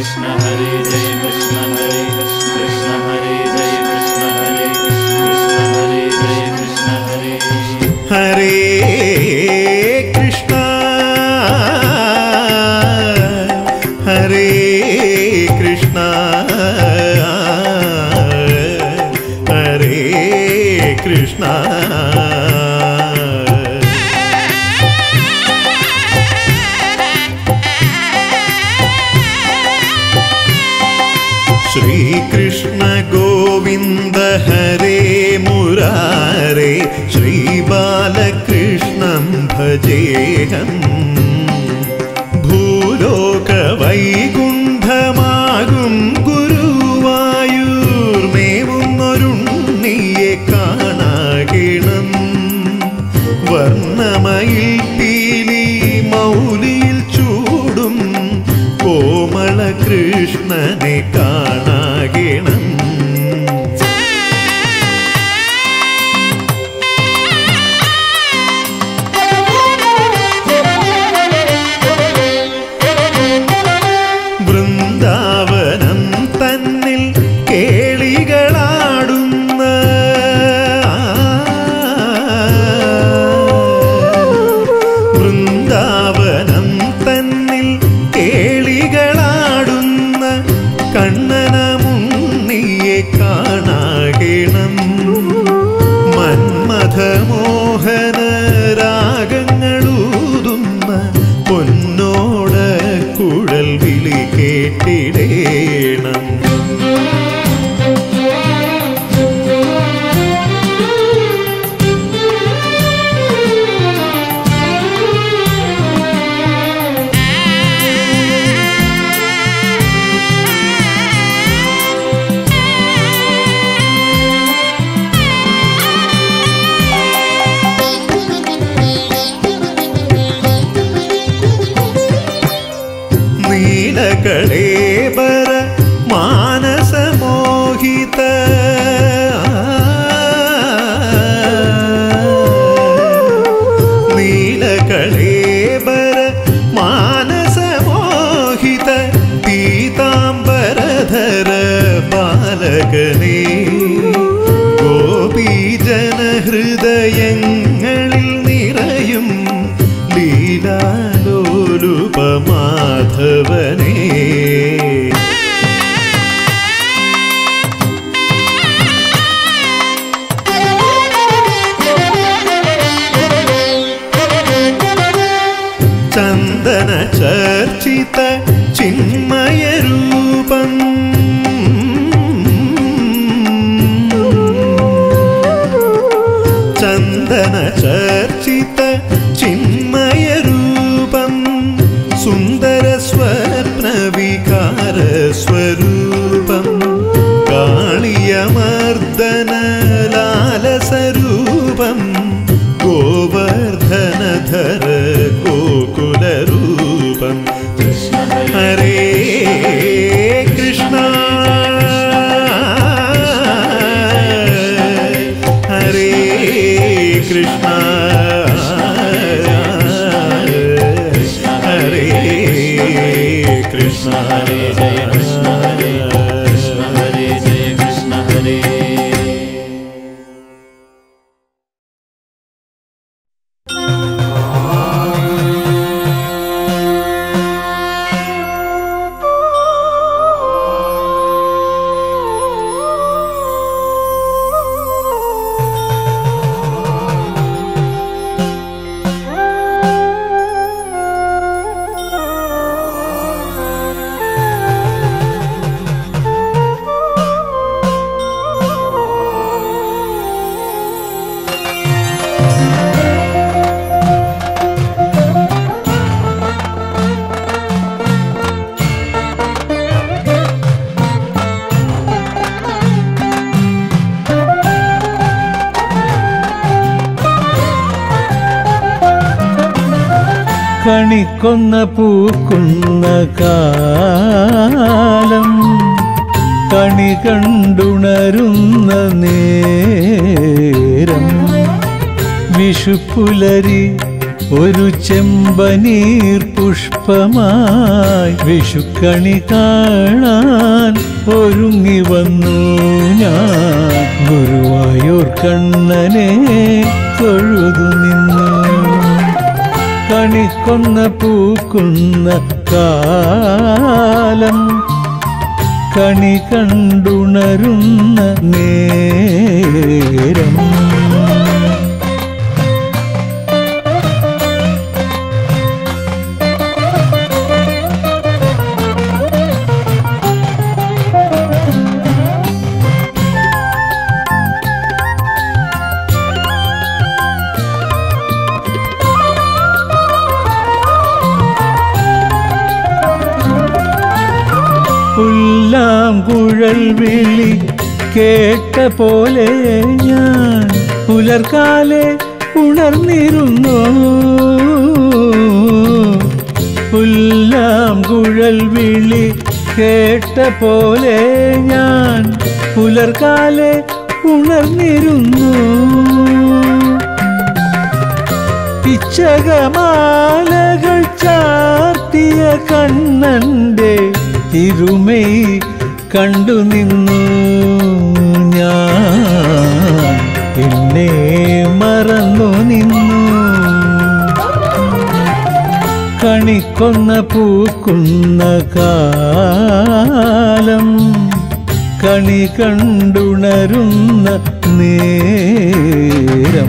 കൃഷ്ണ ഹരേ ജയ കൃഷ്ണ ഹരേ കൃഷ്ണ ഹരേ ജയ കൃഷ്ണ ഹരേ കൃഷ്ണ ഹരേ ജയ കൃഷ്ണ ഹരേ ഹരേ കൃഷ്ണ ഹരേ കൃഷ്ണ ഹരേ കൃഷ്ണ ശ്രീകൃഷ്ണ ഗോവിന്ദ ഹരേ മുരാരേ ശ്രീബാലകൃഷ്ണം ഭജേഹം ഭൂലോക വൈകുണ്ഠമാകും ഗുരുവായൂർമേവുന്നൊരുണ്ണിയെ കാണാകിണം വർണ്ണമയിൽ പീലി മൗലിയിൽ ചൂടും കോമള കൃഷ്ണനെ കാണാകിണം വൃന്ദാവനം തന്നിൽ കേളികളാടുന്ന വൃന്ദാവനം തന്നിൽ കേളികളാടുന്ന കണ്ണനമുണ്ണിയെ കാണാകിണം മന്മഥമോഹന രാഗങ്ങളൂതുന്ന പൊന്നോട കുഴൽ വിളി കേട്ടിടേണം നീലകളേബര മാനസമോഹിത നീലകളേബര മാനസമോഹിത പീതാംബരധര ബാലകനേ ഗോപീജന ഹൃദയങ്ങളിൽ നിറയും ലീലാലോലുപമാധവനേ ചന്ദന ചർച്ചിത ചിന്മയരൂപം ചന്ദന ചർച്ചിത ചിന്മയരൂപം സുന്ദര സ്വപ്ന വികാര സ്വരൂപം കാളിയമർദ്ദന ലാലസരൂപം ഗോവർദ്ധനധര ഗോകുലരൂപം ഹരേ കൃഷ്ണ ഹരേ കൃഷ്ണ ഹരേ കൃഷ്ണ ഹരേ ജയ കൃഷ്ണ ഹരേ കൃഷ്ണ ഹരേ ജയ കൃഷ്ണ ഹരേ കണിക്കൊന്ന പൂക്കുന്ന കാലം കണി കണ്ടുണരുന്ന നേരം വിഷുപ്പുലരി ഒരു ചെമ്പനീർ പുഷ്പമായി വിഷുക്കണി കാണാൻ ഒരുങ്ങി വന്നു ഞാൻ ഗുരുവായൂർ കണ്ണനെ തൊഴുതു നിന്നു കണിക്കൊന്ന പൂക്കുന്ന കാലം കണി കണ്ടുണരുന്ന നേരം പുല്ലാങ്കുഴൽ വിളി കേട്ട പോലെ ഞാൻ പുലർക്കാലെ ഉണർന്നിരുന്നു പുല്ലാങ്കുഴൽ വിളി കേട്ട പോലെ ഞാൻ പുലർക്കാലെ ഉണർന്നിരുന്നു പിച്ചകമാലകൾ ചാർത്തിയ കണ്ണന്റെ തിരുമൈ കണ്ടു നിന്നു ഞാൻ എന്നെ മറന്നു നിന്നു കണിക്കൊന്ന പൂക്കുന്ന കാലം കണി കണ്ടുണരുന്ന നേരം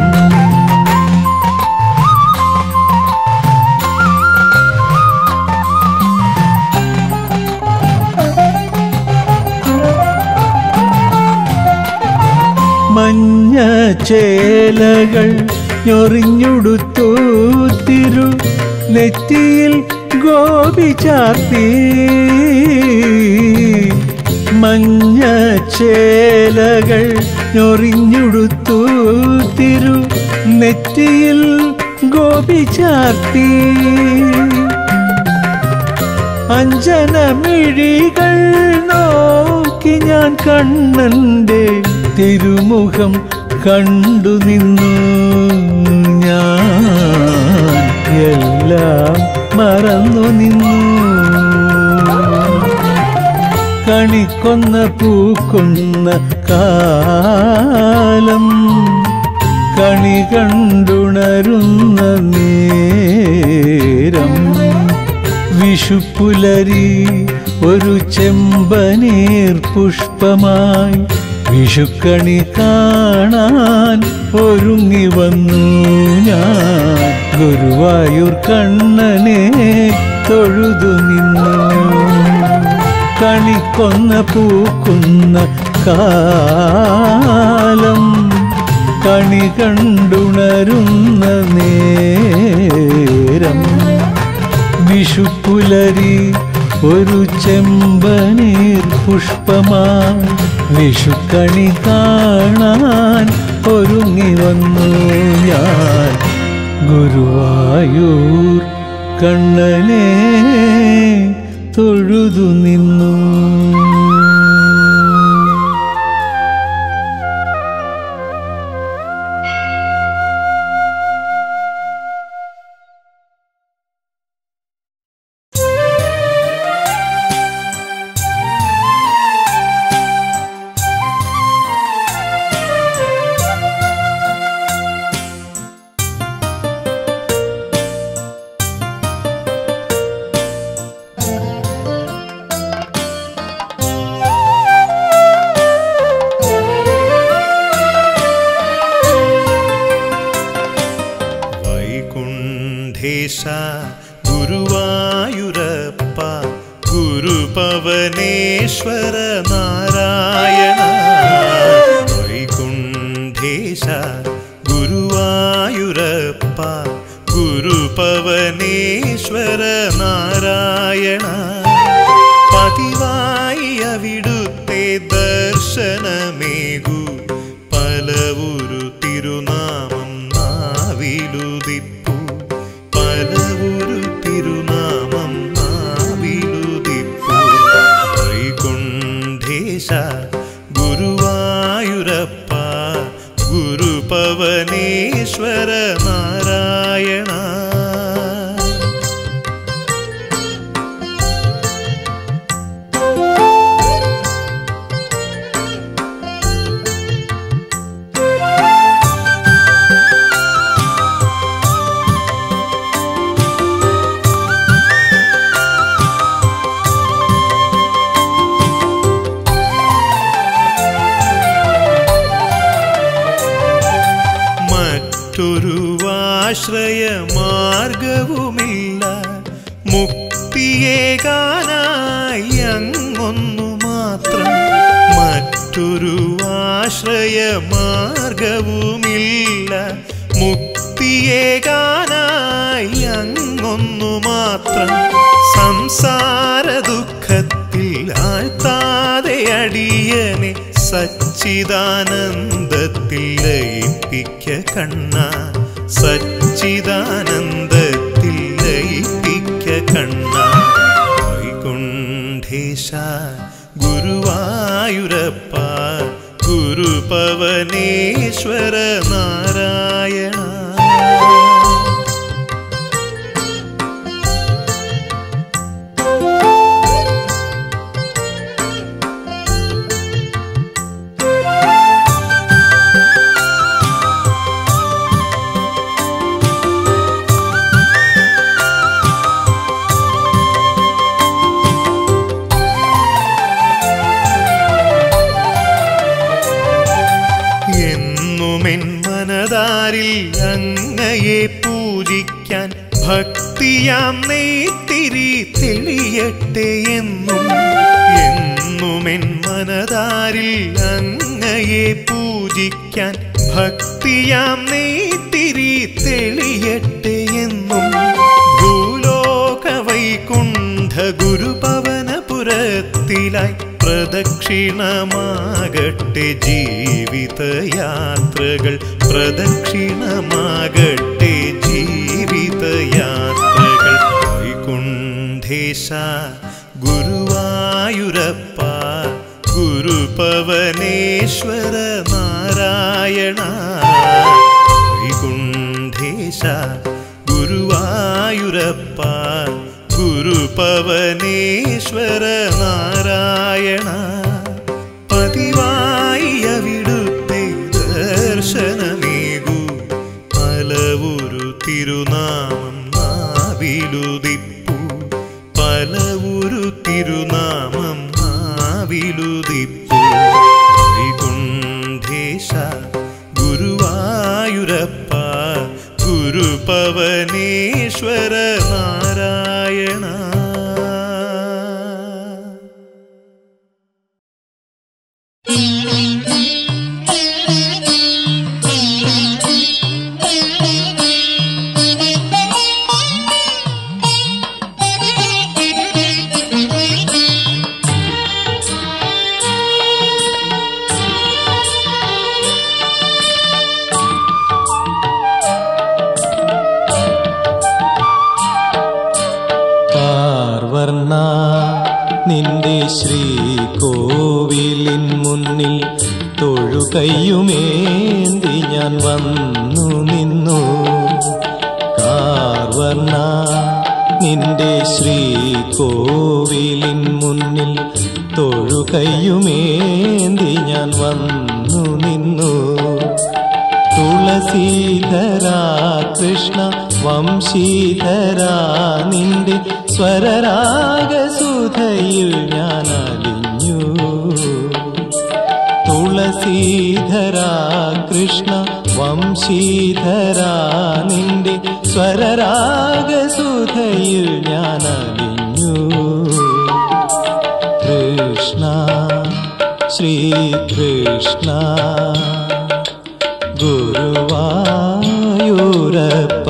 മഞ്ഞ ചേലകൾ ഞൊറിഞ്ഞുടുത്തു തിരു നെറ്റിയിൽ ഗോപി ചാർത്തി മഞ്ഞ ചേലകൾ ഞൊറിഞ്ഞുടുത്തു തിരു നെറ്റിയിൽ ഗോപി ചാർത്തി അഞ്ജനമിഴികൾ നോക്കി ഞാൻ കണ്ണന്റെ തിരുമുഖം കണ്ടു നിന്നു ഞാൻ എല്ലാം മറന്നു നിന്നു കണിക്കൊന്ന പൂക്കുന്ന കാലം കണി കണ്ടുണരുന്ന നേരം വിഷുപ്പുലരി ഒരു ചെമ്പനീർ പുഷ്പമായി വിഷുക്കണി കാണാൻ ഒരുങ്ങി വന്നു ഞാൻ ഗുരുവായൂർ കണ്ണനെ തൊഴുതു നിന്നു കണിക്കൊന്ന പൂക്കുന്ന കാലം കണി കണ്ടുണരുന്ന നേരം വിഷുപ്പുലരി ഒരു ചെമ്പനീർ പുഷ്പമായി വിഷുക്കണി കാണാൻ ഒരുങ്ങി വന്നു ഞാൻ ഗുരുവായൂർ കണ്ണനെ തൊഴുതു നിന്നു വൈകുണ്ഠേശ ഗുരുവായൂരപ്പ ഗുരുപവനേശ്വര നാരായണ വൈകുണ്ഠേശ ഗുരുവായൂരപ്പ ഗുരുപവനേശ്വര നാരായണ പതിവായി അവിടുത്തെ ദർശനമേകു പലവുരു തിരുനാമം നാവിലുദിപ്പു പലവുരു തിരുനാമം നാവിലുദിപ്പു വൈകുണ്ഠേശ ഗുരുവായൂരപ്പ ഗുരുപവനേശ്വര നാരായണ ആശ്രയമാർഗവുമില്ല മുക്തിയേകാനായി അങ്ങൊന്നു മാത്രം മറ്റൊരു ആശ്രയമാർഗവുമില്ല മുക്തിയേകാനായി അങ്ങൊന്നു മാത്രം സംസാര ദുഃഖത്തിൽ ആഴ്ത്താതെ അടിയനെ സച്ചിദാനന്ദത്തിൽ ലയിപ്പിക്ക കണ്ണ സച്ചിദാനന്ദത്തിൽ ലയിപ്പിക്ക കണ്ണ വൈകുണ്ഠേശ ഗുരുവായൂരപ്പ ഗുരുപവനേശ്വര നാരായണ എന്നുമെൻ മനതാരിൽ അങ്ങയെ പൂജിക്കാൻ ഭക്തിയാം നെയ്ത്തിരി തെളിയട്ടെ എന്നും എന്നുമെൻ മനതാരിൽ അങ്ങയെ പൂജിക്കാൻ ഭക്തിയാം നെയ്ത്തിരി തെളിയട്ടെ എന്നും ഭൂലോക വൈകുണ്ഠ ഗുരുപവനപുരത്തിലായി പ്രദക്ഷിണമാകട്ടെ ജീവിതയാത്രകൾ പ്രദക്ഷിണമാകട്ടെ ജീവിതയാത്രകൾ വൈകുണ്ഠേശ ഗുരുവായൂരപ്പ ഗുരുപവനേശ്വര നാരായണ വൈകുണ്ഠേശ ഗുരുവായൂരപ്പ ഗുരുപവനേശ്വര നാരായണ പതിവായി അവിടുത്തെ ദർശനമേകൂ പലവുരു തിരുനാമം നാവിലുദിപ്പു പലവുരു തിരുനാമം നാവിലുദിപ്പു വൈകുണ്ഠേശ ഗുരുവായൂരപ്പ ഗുരുപവനേശ്വര നാരായണ കാർവർണ നിന്റെ ശ്രീകോവിലിൻ മുന്നിൽ തൊഴുകയ്യുമേന്തി ഞാൻ വന്നു നിന്നു കാർവർണ നിന്റെ ശ്രീകോവിലിൻ മുന്നിൽ തൊഴുകയ്യുമേന്തി ഞാൻ വന്നു നിന്നു തുളസീധരാ കൃഷ്ണ വംശീധരാ നിന്റെ സ്വരരാഗസുധയിൽ ഞാൻ അലിഞ്ഞു തുളസീധരാ കൃഷ്ണ വംശീധരാ നിന്റെ സ്വരരാഗസുധയിൽ ഞാൻ അലിഞ്ഞു കൃഷ്ണ ശ്രീകൃഷ്ണ ഗുരുവായൂരപ്പ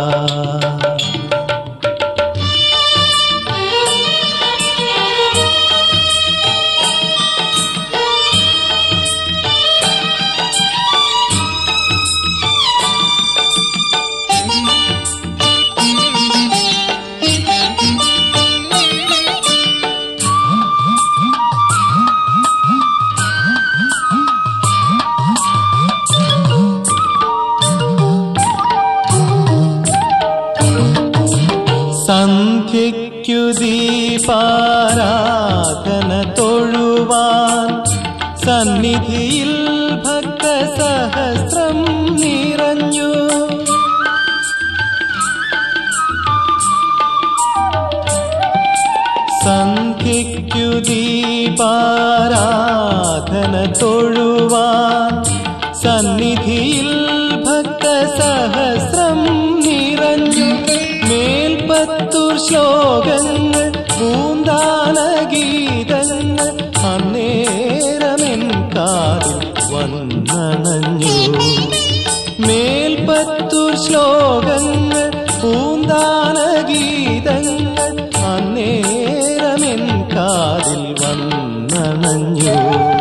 സന്ധ്യയ്ക്കു ദീപാരാധന തൊഴുവാൻ സന്നിധിയിൽ ഭക്തസഹസ്രം നിറഞ്ഞു സന്ധ്യയ്ക്കു ദീപാരാധന തൊഴുവാൻ സന്നിധിയിൽ ഭക്തസഹസ്രം മേൽപ്പത്തൂർ ശ്ലോകങ്ങൾ പൂന്താന ഗീതങ്ങൾ അന്നേരമെൻ കാതിൽ വന്നണഞ്ഞു മേൽപ്പത്തൂർ ശ്ലോകങ്ങൾ പൂന്താന ഗീതങ്ങൾ അന്നേരമെൻ കാതിൽ വന്നണഞ്ഞു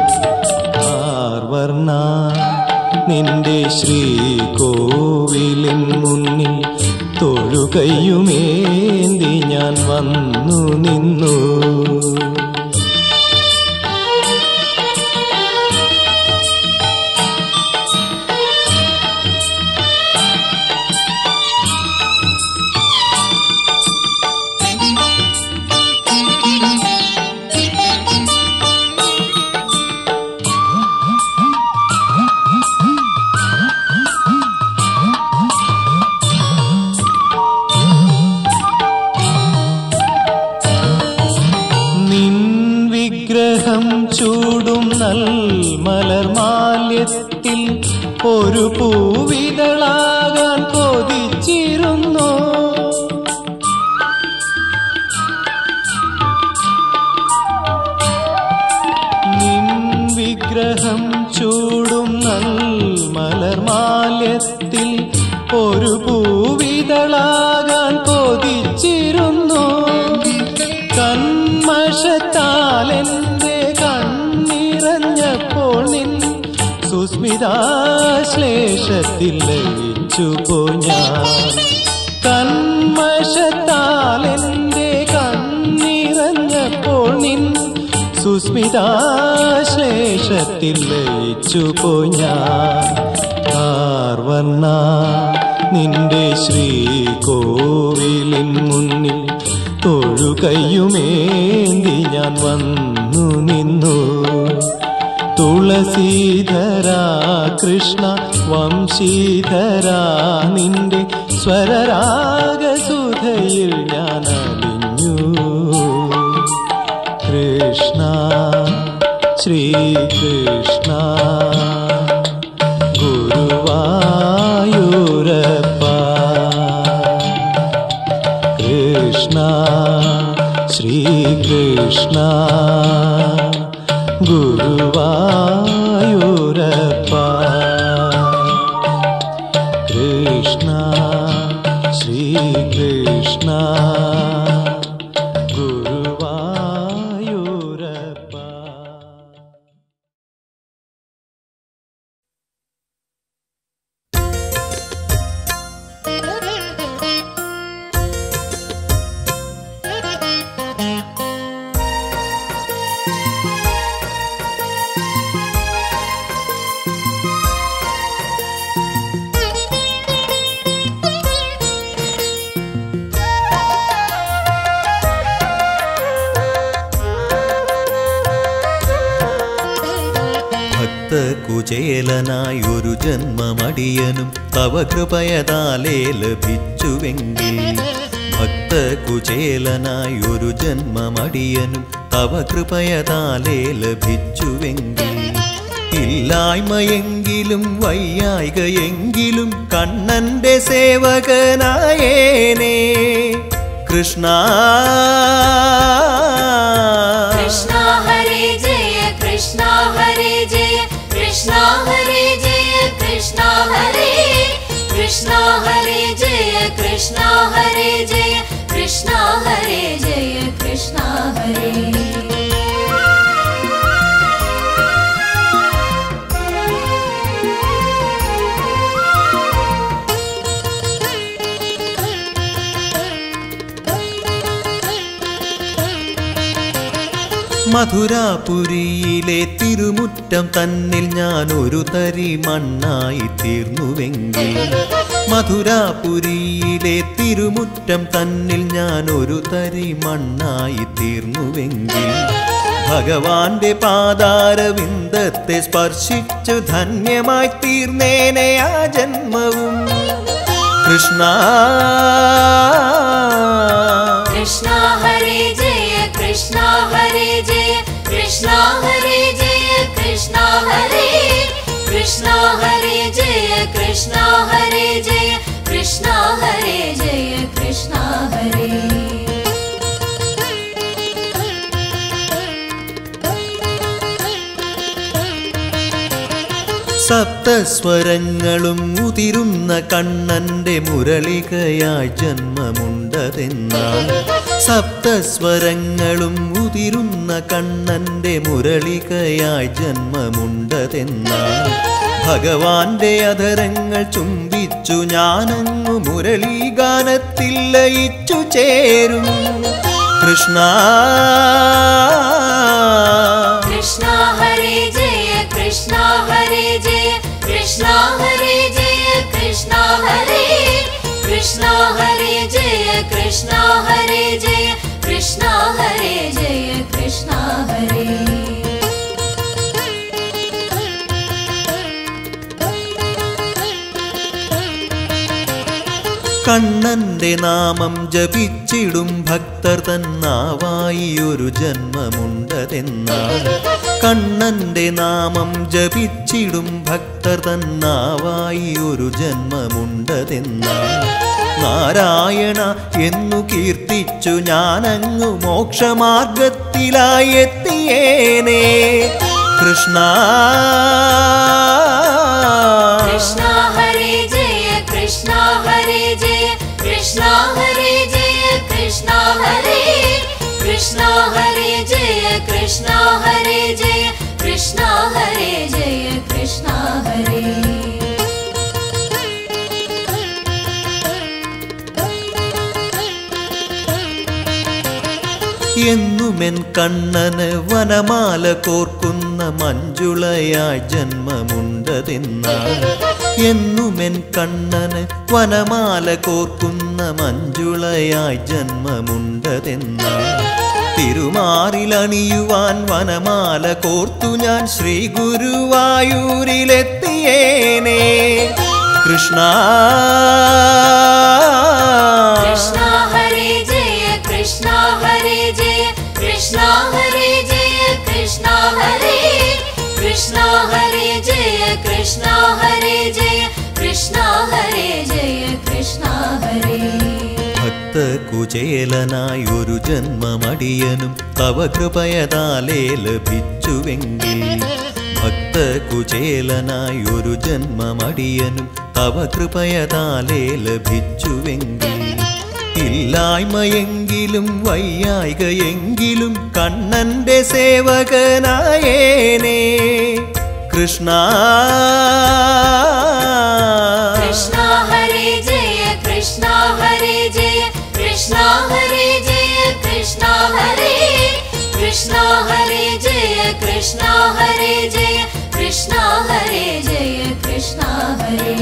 ആർവർണ നിന്റെ ശ്രീകോവിലിൻ മുന്നിൽ തൊഴുകയുമേന്തി ഞാൻ വന്നു നിന്നു നിൻ വിഗ്രഹം ചൂടും നൽ മലർമാല്യത്തിൽ ഒരു പൂവിതളാകാൻ കൊതിച്ചിരുന്നു നിൻ വിഗ്രഹം ചൂടും നൽ മലർമാല്യത്തിൽ ഒരു പൂവിതളാകാൻ കൊതിച്ചിരുന്നു കന്മഷത്താൽ എന്റെ കണ്ണിറഞ്ഞപ്പോൾ നിൻ സുസ്മിതാശ്ലേഷത്തിൽ ലയിച്ചു ഞാൻ കന്മഷത്താൽ എന്റെ കണ്ണിറഞ്ഞപ്പോൾ നിൻ സുസ്മിതാശ്ലേഷത്തിൽ ലയിച്ചു ഞാൻ കാർവർണ നിന്റെ ശ്രീകോവിലിൻ മുന്നിൽ തൊഴുകയുമേന്തി ഞാൻ വന്നു നിന്നു തുളസീധര കൃഷ്ണ വംശീധര നിന്റെ സ്വരരാഗസുധയിൽ ഞാൻ അലിഞ്ഞു കൃഷ്ണ ശ്രീകൃഷ്ണ ഗുരുവായൂരപ്പ കൃഷ്ണ ശ്രീകൃഷ്ണ ഗുരുവായൂരപ്പ കൃഷ്ണ ശ്രീകൃഷ്ണ ഗുരുവായൂരപ്പ ഭക്തകുചേലനായി ഒരു ജന്മമടിയനും തവ കൃപയതാലേ ലഭിച്ചുവെങ്കിൽ ഭക്തകുചേലനായി ഒരു ജന്മമടിയനും തവ കൃപയതാലേ ലഭിച്ചുവെങ്കിൽ ഇല്ലായ്മയെങ്കിലും വയ്യായ്കയെങ്കിലും കണ്ണന്റെ സേവകനായേനേ കൃഷ്ണ कृष्णा हरे जय कृष्णा हरे जय कृष्णा हरे जय कृष्णा हरे कृष्णा हरे जय कृष्णा हरे जय कृष्णा हरे जय कृष्णा हरे മധുരാപുരിയിലെ തിരുമുറ്റം തന്നിൽ ഞാൻ ഒരു തരി മണ്ണായി തീർന്നുവെങ്കിൽ മധുരാപുരിയിലെ തിരുമുറ്റം തന്നിൽ ഞാൻ ഒരു തരി മണ്ണായി തീർന്നുവെങ്കിൽ ഭഗവാന്റെ പാതാരവിന്ദത്തെ സ്പർശിച്ചു ധന്യമായി തീർന്നേനെ ആ ജന്മവും കൃഷ്ണ कृष्णा हरे जय कृष्णा हरे जय कृष्णा हरे जय कृष्णा हरे कृष्णा हरे जय कृष्णा हरे जय कृष्णा कृष्णा हरे जय कृष्णा हरे സപ്തസ്വരങ്ങളും ഉതിരുന്ന കണ്ണന്റെ മുരളികയായി ജന്മമുണ്ടതെന്നാൽ സപ്തസ്വരങ്ങളും ഉതിരുന്ന കണ്ണന്റെ മുരളികയായി ജന്മമുണ്ടതെന്നാൽ ഭഗവാന്റെ അധരങ്ങൾ ചുംബിച്ചു ഞാനങ്ങു മുരളീഗാനത്തിൽ ലയിച്ചു ചേരും കൃഷ്ണ कृष्णा हरे जय कृष्णा हरे जय कृष्णा हरे जय कृष्णा हरे कृष्णा हरे जय कृष्णा हरे जय कृष्णा हरे जय कृष्णा हरे കണ്ണന്റെ നാമം ജപിച്ചിടും ഭക്തർ തന്നാവായി ഒരു ജന്മമുണ്ടതെന്നാൽ കണ്ണന്റെ നാമം ജപിച്ചിടും ഭക്തർ തന്നാവായി ഒരു ജന്മമുണ്ടതെന്നാൽ നാരായണ എന്നു കീർത്തിച്ചു ഞാനങ്ങു മോക്ഷമാർഗത്തിലായി എത്തിയേനേ കൃഷ്ണ कृष्णा हरे जय कृष्णा हरे जय कृष्णा हरे जय कृष्णा हरे कृष्णा हरे जय कृष्णा हरे जय कृष्णा हरे जय कृष्णा हरे എന്നുമെൻ കണ്ണന് വനമാല കോർക്കുന്ന മഞ്ജുളയായി ജന്മമുണ്ടതെന്നാൽ എന്നുമെൻ കണ്ണന് വനമാല കോർക്കുന്ന മഞ്ജുളയായി ജന്മമുണ്ടതെന്നാൽ തിരുമാറിലണിയുവാൻ വനമാല കോർത്തു ഞാൻ ശ്രീ ഗുരുവായൂരിലെത്തിയേനേ കൃഷ്ണ कृष्णा हरे जय कृष्णा हरे जय कृष्णा हरे जय कृष्णा हरे कृष्णा हरे जय कृष्णा हरे जय कृष्णा हरे जय कृष्णा हरे ഭക്ത കുചേലനായി ഒരു ജന്മമടിയനും തവ കൃപയതാലേ ലഭിച്ചുവെങ്കിൽ ഭക്ത കുചേലനായി ഒരു ജന്മമടിയനും തവ കൃപയതാലേ ലഭിച്ചുവെങ്കിൽ ഇല്ലായ്മയെങ്കിലും വയ്യായികയെങ്കിലും കണ്ണന്റെ സേവകനായേനേ കൃഷ്ണ कृष्णा हरे जय कृष्णा हरे जय कृष्णा हरे जय कृष्णा हरे कृष्णा हरे जय कृष्णा हरे जय कृष्णा हरे जय कृष्णा हरे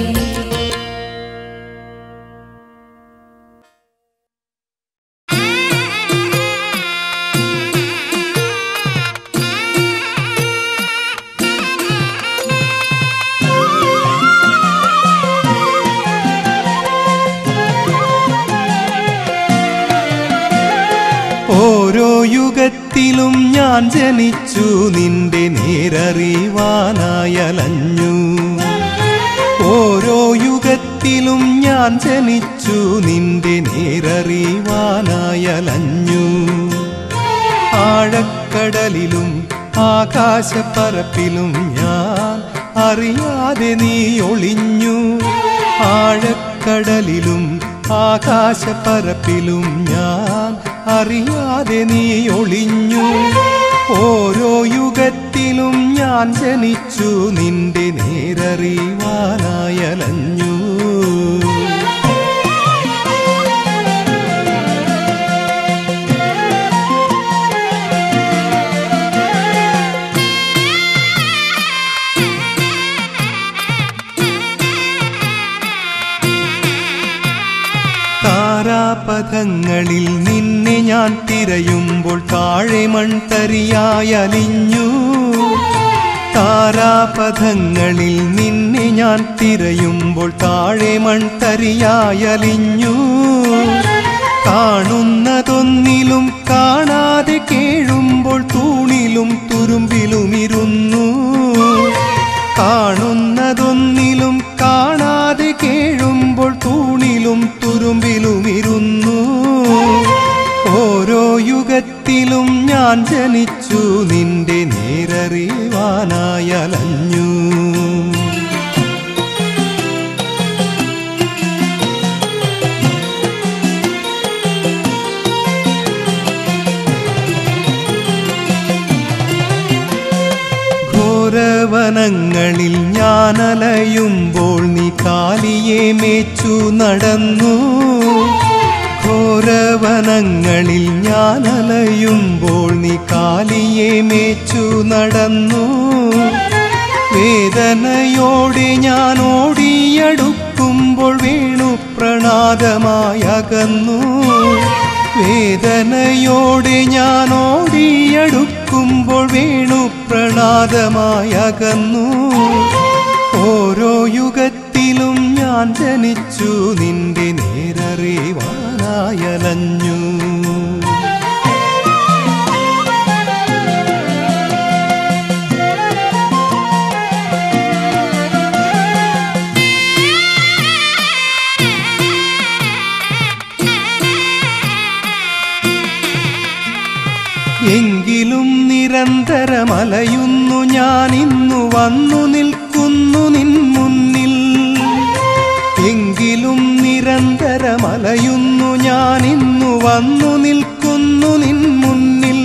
ഓരോ യുഗത്തിലും ഞാൻ ജനിച്ചു നിന്റെ നേരറിവാനായലഞ്ഞു ഓരോ യുഗത്തിലും ഞാൻ ജനിച്ചു നിന്റെ നേരറിവാനായലഞ്ഞു ആഴക്കടലിലും ആകാശപ്പരപ്പിലും ഞാൻ അറിയാതെ നീ ഒളിഞ്ഞു ആഴക്കടലിലും ആകാശപ്പരപ്പിലും ഞാൻ അറിയാതെ നീ ഒളിഞ്ഞു ഓരോ യുഗത്തിലും ഞാൻ ജനിച്ചു നിന്റെ നേരറിവാനായലഞ്ഞു താരാപഥങ്ങളിൽ നിന്നെ ഞാൻ തിരയുമ്പോൾ താഴെ മൺതരിയായി അലിഞ്ഞു താരാപഥങ്ങളിൽ നിന്നെ ഞാൻ തിരയുമ്പോൾ താഴെ മൺതരിയായി അലിഞ്ഞു കാണുന്നതൊന്നിലും കാണാതെ കേഴുമ്പോൾ തൂണിലും തുരുമ്പിലും ഇരുന്നു കാണുന്നതൊന്നിലും കാണാതെ കേഴുമ്പോൾ തൂണിലും യുഗത്തിലും ഞാൻ ജനിച്ചു നിന്റെ നേരറിവാനായലഞ്ഞു ഘോരവനങ്ങളിൽ ഞാനലയുമ്പോൾ നീ കാലിയെ മേച്ചു നടന്നു ഘോരവനങ്ങളിൽ ഞാനലയുമ്പോൾ നീ കാലിയെ മേച്ചു നടന്നു വേദനയോടെ ഞാൻ ഓടിയടുക്കുമ്പോൾ വേണു പ്രണാദമായി അകന്നു വേദനയോടെ ഞാൻ ഓടിയടുക്കുമ്പോൾ വേണു പ്രണാദമായി അകന്നു ഓരോ യുഗത്തിലും ഞാൻ ജനിച്ചു നിന്റെ നേരറിവാനായലഞ്ഞു എങ്കിലും നിരന്തരമലയുന്നു ഞാൻ ഇന്നു വന്നു നിൽക്കുന്നു നിൻ മുന്നിൽ എങ്കിലും നിരന്തരമലയുന്നു ഞാൻ ഇന്നു വന്നു നിൽക്കുന്നു നിൻ മുന്നിൽ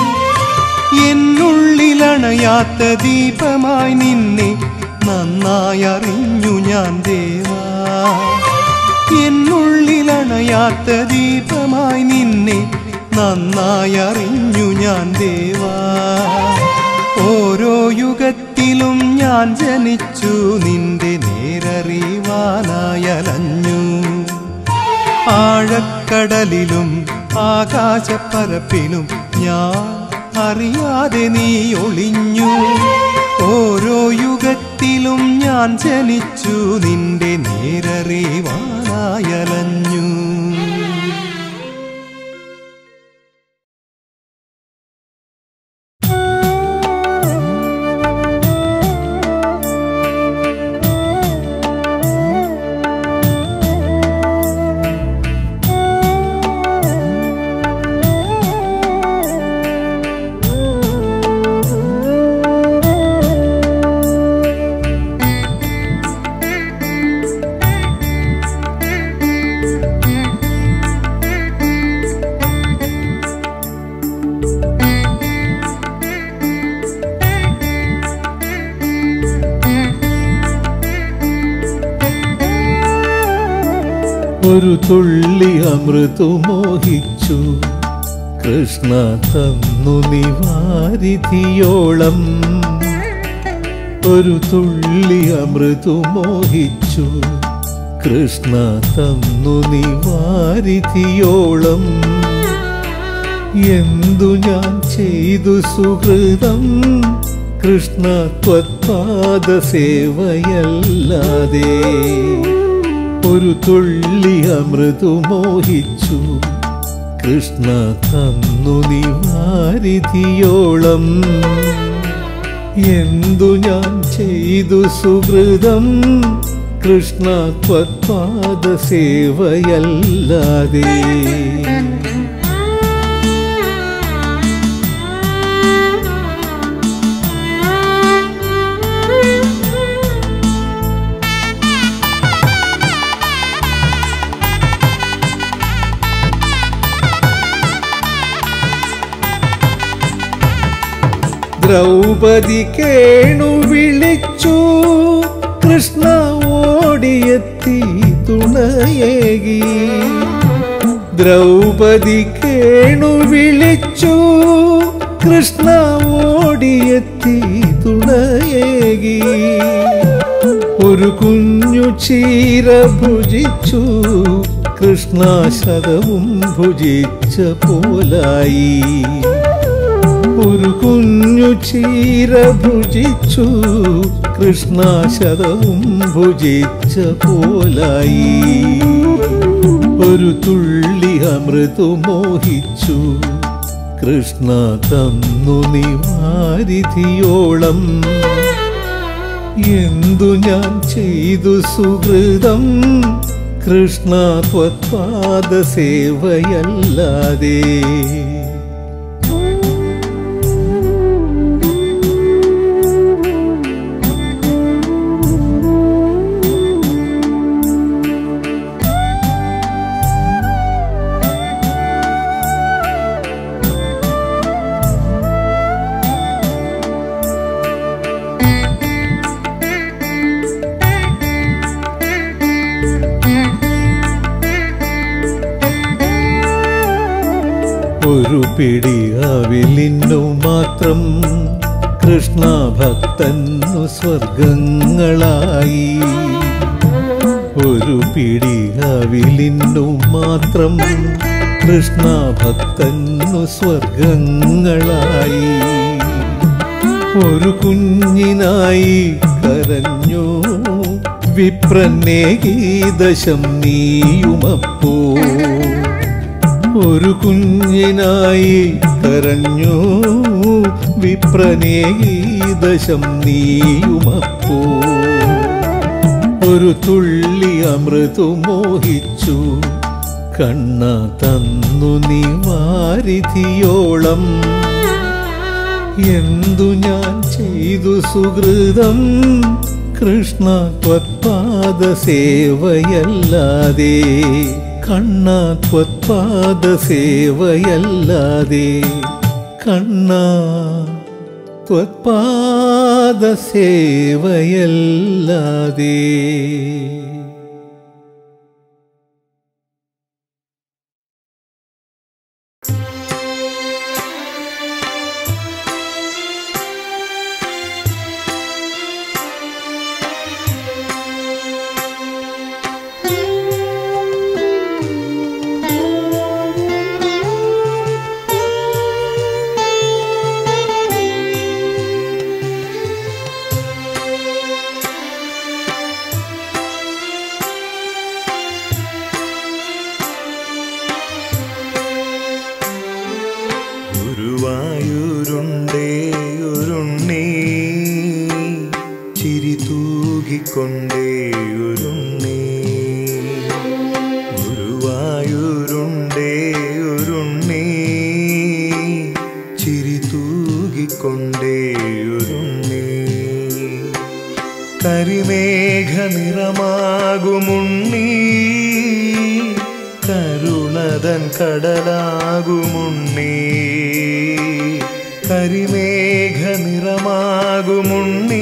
എന്നുള്ളിലണയാത്ത ദീപമായി നിന്നെ നന്നായി അറിഞ്ഞു ഞാൻ ദേവാ എന്നുള്ളിലണയാത്ത ദീപമായി നിന്നെ നന്നായി അറിഞ്ഞു ഞാൻ ദേവാ ഓരോ യുഗത്തിലും ഞാൻ ജനിച്ചു നിന്റെ നേരറിവാനായലഞ്ഞു ആഴക്കടലിലും ആകാശപ്പരപ്പിലും ഞാൻ അറിയാതെ നീ ഒളിഞ്ഞു ഓരോ യുഗത്തിലും ഞാൻ ജനിച്ചു നിന്റെ നേരറിവാനായലഞ്ഞു ഒരു തുള്ളി അമൃതു മോഹിച്ചു കൃഷ്ണ തന്നു നിവാരിധിയോളം ഒരു തുള്ളി അമൃതു മോഹിച്ചു കൃഷ്ണ തന്നു നിവാരിധിയോളം എന്തു ഞാൻ ചെയ്തു സുഹൃതം കൃഷ്ണ ത്വത്പാദ സേവയല്ലാതെ ഒരു തുള്ളി അമൃതു മോഹിച്ചു കൃഷ്ണ തന്നു നിവാരിധിയോളം എന്തു ഞാൻ ചെയ്തു സുഹൃതം കൃഷ്ണ ത്വത്പാദ സേവയല്ലാതെ ദ്രൗപദി കേണു വിളിച്ചു കൃഷ്ണ ഓടിയെത്തി തുണയേകി ദ്രൗപദി കേണു വിളിച്ചു കൃഷ്ണ ഓടിയെത്തി തുണയേകി ഒരു കുഞ്ഞു ചീര ഭുജിച്ചു കൃഷ്ണ ശതവും ഭുജിച്ച പോലായി ഒരു കുഞ്ഞു ചീര ഭുജിച്ചു കൃഷ്ണ ശതവും ഭുജിച്ച പോലായി ഒരു തുള്ളി അമൃതു മോഹിച്ചു കൃഷ്ണ തന്നു നിവാരിധിയോളം എന്തു ഞാൻ ചെയ്തു സുഹൃതം കൃഷ്ണ ത്വത്പാദ സേവയല്ലാതെ ഒരു പിടി അവിലിന്നു മാത്രം കൃഷ്ണ ഭക്തന്നു സ്വർഗങ്ങളായി ഒരു പിടി അവിലിന്നു മാത്രം കൃഷ്ണ ഭക്തന്നു സ്വർഗങ്ങളായി ഒരു കുഞ്ഞിനായി കരഞ്ഞു വിപ്രന്നേകീദശം നീയുമപ്പോ ഒരു കുഞ്ഞിനായി കരഞ്ഞു വിപ്രനേകീദശം നീയുമപ്പോ ഒരു തുള്ളി അമൃതു മോഹിച്ചു കണ്ണ തന്നു നീ വാരിധിയോളം എന്തു ഞാൻ ചെയ്തു സുഹൃതം കൃഷ്ണ ത്വത്പാദ സേവയല്ലാതെ കണ്ണ ത്വത്പാദ സേവയല്ലാതെ കണ്ണ ത്വത്പാദ സേവയല്ലാതെ ഗുരുവായൂരുണ്ടേ ഉരുണ്ണി ചിരി തൂകിക്കൊണ്ടേ ഉരുണ്ണി ഗുരുവായൂരുണ്ടേ ഉരുണ്ണി ചിരി തൂകിക്കൊണ്ടേ ഉരുണ്ണി കരിമേഘ നിറമാകുമുണ്ണി കരുണതൻ കടലാകുമുണ്ണി കരിമേഘ നിറമാകുമുണ്ണി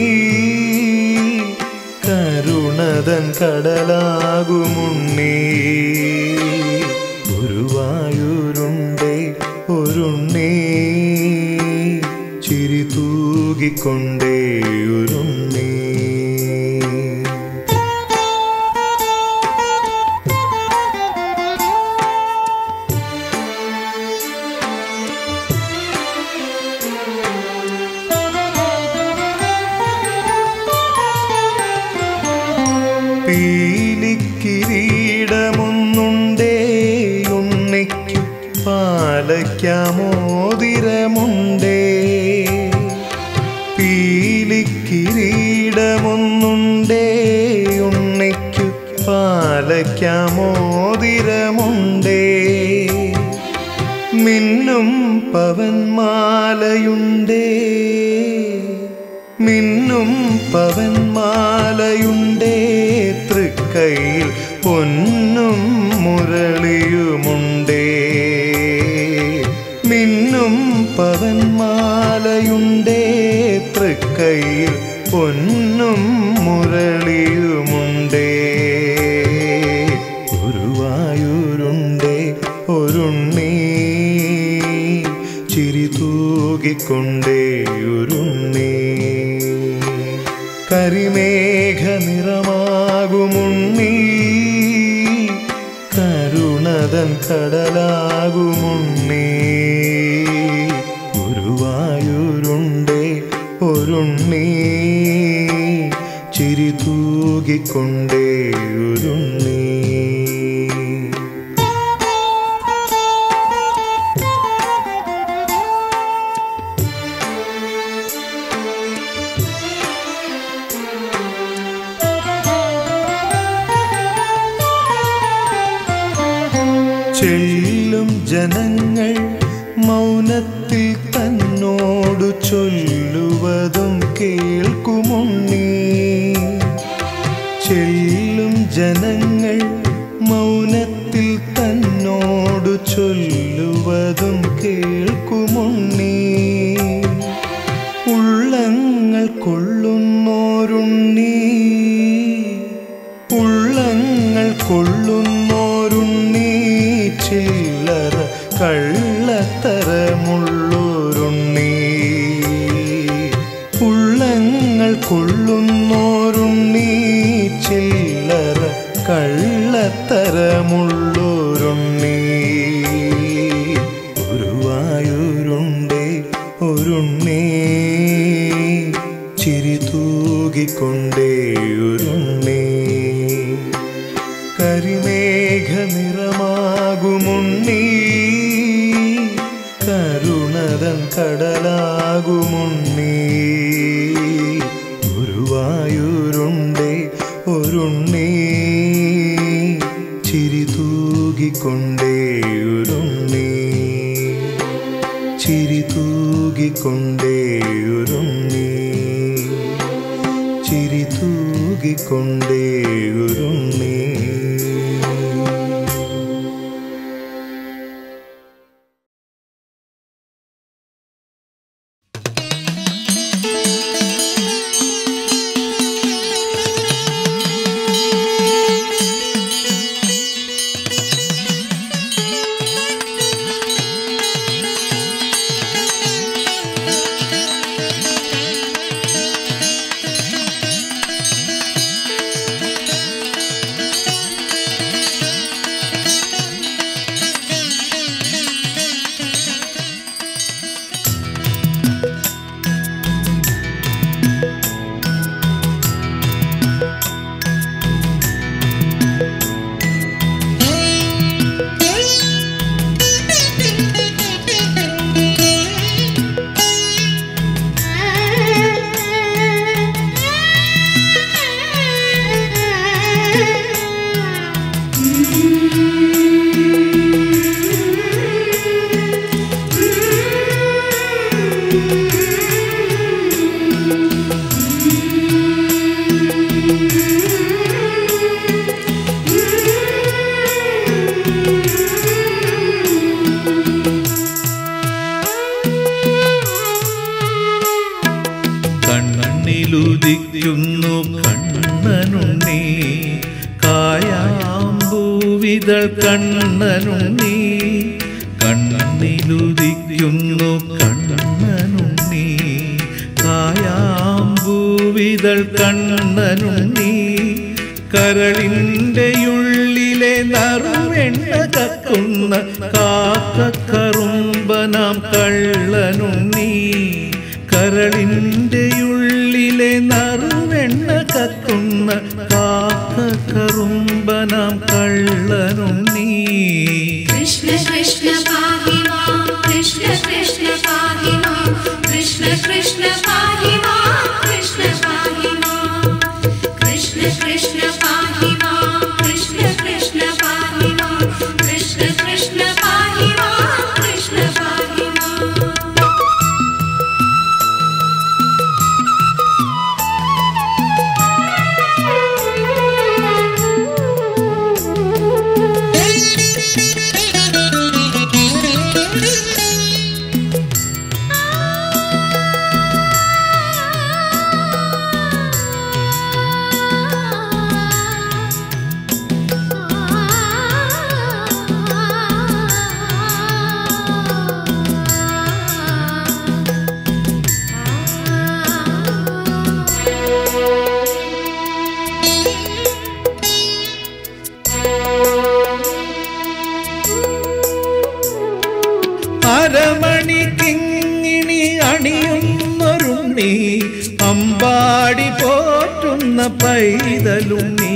കരുണതൻ കടലാകുമുണ്ണി ഗുരുവായൂരുണ്ടേ ഒരുണ്ണി ചിരി തൂകിക്കൊണ്ടേ ഉരുണ്ണി പീലിക്കിരീടമൊന്നുണ്ടേ ഉണ്ണിക്കു പാലയ്ക്കാമോതിരമുണ്ടേ പീലിക്കിരീടമൊന്നുണ്ടേ ഉണ്ണിക്കു പാലയ്ക്കാമോതിരമുണ്ടേ മിന്നും പവന്മാലയുണ്ടേ മിന്നും പവന്മാലയുണ്ടേ തൃക്കൈയിൽ പൊന്നും മുരളിയുമുണ്ടേ മിന്നും പവന്മാലയുണ്ടേ തൃക്കൈയിൽ പൊന്നും മുരളിയുമുണ്ടേ ഗുരുവായൂരുണ്ടേ ഒരുണ്ണി ചിരി തൂകിക്കൊണ്ടേ ഉരുണ്ണി കരിമേഘ നിറമാകുമുണ്ണി കരുണതൻ കടലാകുമുണ്ണി ഗുരുവായൂരുണ്ടേ ഒരുണ്ണി ചിരി തൂകിക്കൊണ്ടേ ഉരുണ്ണി ചെല്ലും ജനങ്ങൾ മൗനത്തിൽ തന്നോടു ചൊല്ലുവതും കേൾക്കുമുണ്ണി ചെല്ലും ജനങ്ങൾ മൗനത്തിൽ തന്നോടു ചൊല്ലുവതും കേൾക്കുമുണ്ണി ഉള്ളങ്ങൾ കൊള്ളുന്നോരുണ്ണി ഉള്ളങ്ങൾ കൊള്ളുന്നോരുണ്ണി ചില്ലറ കള്ള കള്ളത്തരമുള്ളോരുണ്ണി ഉള്ളങ്ങൾ കൊള്ളുന്നോരുണ്ണി ചില്ലറ കള്ളത്തരമുള്ളോരുണ്ണി ഗുരുവായൂരുണ്ടേ ഒരുണ്ണി ചിരി തൂകിക്കൊണ്ടേ ഒരുണ്ണി കരിമേഘ നിറമാകുമുണ്ണി കരുണതൻ കടലാകുമുണ്ണി ഗുരുവായൂരുണ്ടേ ഒരുണ്ണി ചിരി തൂകിക്കൊണ്ടേ ഒരുണ്ണി ചിരി തൂകിക്കൊണ്ടേ ഒരുണ്ണി ചിരി തൂകിക്കൊണ്ടേ ഒരുണ്ണി കണ്ണിലുദിക്കുന്നു കണ്ണനുണ്ണി കായാമ്പൂവിതൾ കണ്ണനുണ്ണി കണ്ണിലുദിക്കുന്നു കണ്ണനുണ്ണി കായാമ്പൂവിതൾ കണ്ണനുണ്ണി കരളിൻ്റെ ഉള്ളിലെ നറുവെണ്ണ കക്കുന്ന കാക്കക്കറുമ്പനാം കള്ളനുണ്ണി കരളിൻ്റെ ഉള്ളിലെ നറുവെണ്ണ കക്കുന്ന കാക്കക്കറുമ്പനാം കള്ളനുണ്ണി कृष्ण कृष्ण पाहि मां कृष्ण कृष्ण पाहि मां कृष्ण कृष्ण पाहि मां कृष्ण पाहि मां कृष्ण कृष्ण पाहि मां कृष्ण कृष्ण पाहि मां कृष्ण कृष्ण पाहि मां कृष्ण पाहि मां അരമണി കിങ്ങിണി അണിയുന്നൊരുണ്ണി അമ്പാടി പോറ്റുന്ന പൈതലുണ്ണി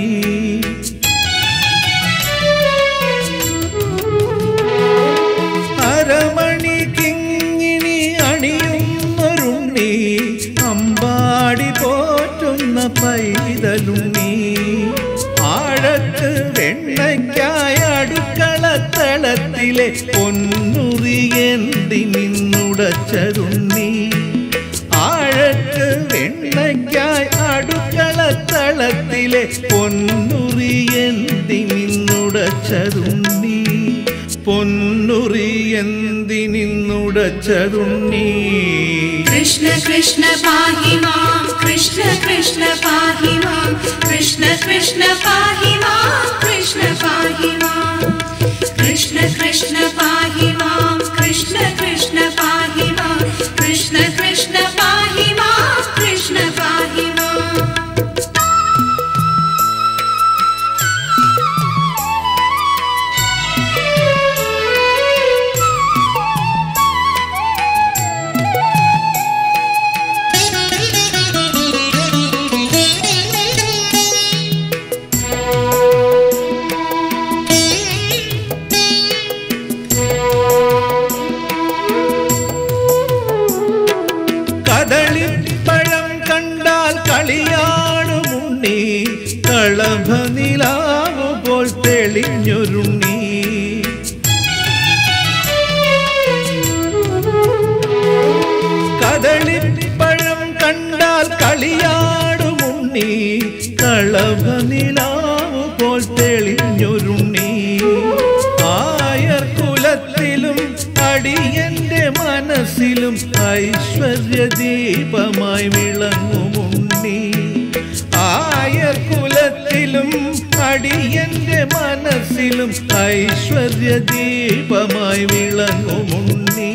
അരമണി കിങ്ങിണി അണിയുന്നൊരുണ്ണി അമ്പാടി പോറ്റുന്ന പൈതലുണ്ണി ആഴത്ത് വെണ്ണയ്ക്കായ അടുക്കളത്തളത്തിലെ പൊന്നുറി എന്തി നിന്നുടച്ചതുണ്ണി ആഴത്ത് വെണ്ണയ്ക്കായി അടുക്കളത്തളത്തിലെ പൊന്നുറി എന്തി നിന്നുടച്ചതുണ്ണി പൊന്നുറി എന്തി നിന്നുടച്ചതുണ്ണി कृष्ण कृष्ण पाहि मां कृष्ण कृष्ण पाहि मां कृष्ण कृष्ण पाहि मां कृष्ण पाहि मां कृष्ण कृष्ण पाहि मां कृष्ण അടിയന്റെ മനസ്സിലും ഐശ്വര്യദീപമായി വിളങ്ങുമുണ്ണി ആയർ കുലത്തിലും അടിയന്റെ മനസ്സിലും ഐശ്വര്യദീപമായി വിളങ്ങുമുണ്ണി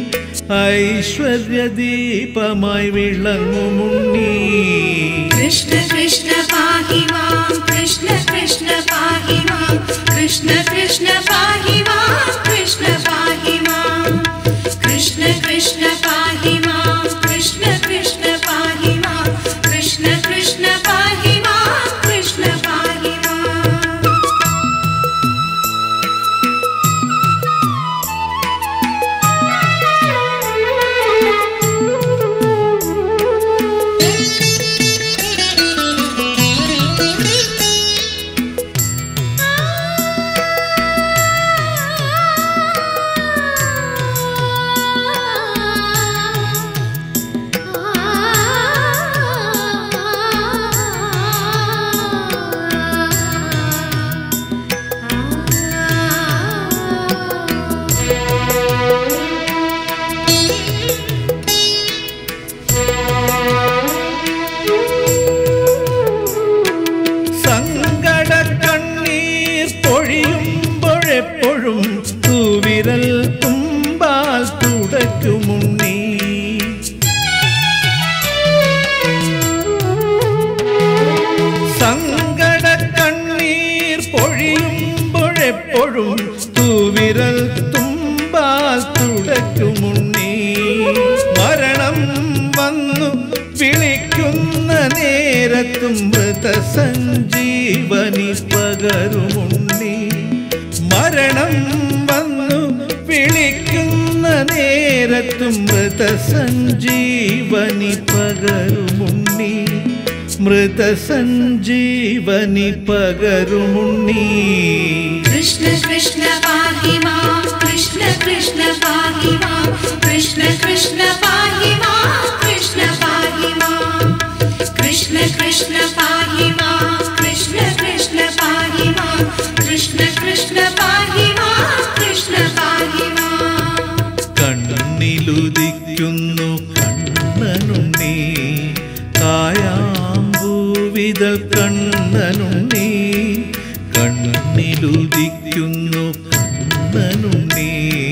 ഐശ്വര്യദീപമായി വിളങ്ങുമുണ്ണി कृष्ण कृष्ण पाहि मां कृष्ण कृष्ण पाहि मां कृष्ण कृष्ण पाहि मां कृष्ण पाहि मां कृष्ण कृष्ण पाहि मां कृष्ण कृष्ण पाहि मां कृष्ण कृष्ण पाहि मां कृष्ण पाहि मां സങ്കട കണ്ണീർ പൊഴിയുമ്പോഴെപ്പോഴും തൂവിരൽ തുമ്പാൽ തുടയ്ക്കുമുണ്ണി സങ്കട കണ്ണീർ പൊഴിയുമ്പോഴെപ്പോഴും തൂവിരൽ തുമ്പാൽ തുടയ്ക്കുമുണ്ണി മരണം വന്നു വിളിക്കുന്ന നേരത്തും മൃതസഞ്ജീവനി പകരുമുണ്ണി മരണം വന്നു വിളിക്കുന്ന നേരത്തും മൃതസഞ്ജീവനി പകരുമുണ്ണി മൃതസഞ്ജീവനി പകരുമുണ്ണി कृष्ण कृष्ण पाहि मां कृष्ण कृष्ण पाहि मां कृष्ण कृष्ण पाहि मां कृष्ण पाहि मां कृष्ण कृष्ण पाहि मां कृष्ण कृष्ण पाहि मां कृष्ण कृष्ण पाहि मां कृष्ण पाहि मां കണ്ണിലുദിക്കുന്നു കണ്ണനുണ്ണി കായാമ്പൂവിതൽ കണ്ണനുണ്ണി കണ്ണിലുദിക്കുന്നു കണ്ണനുണ്ണി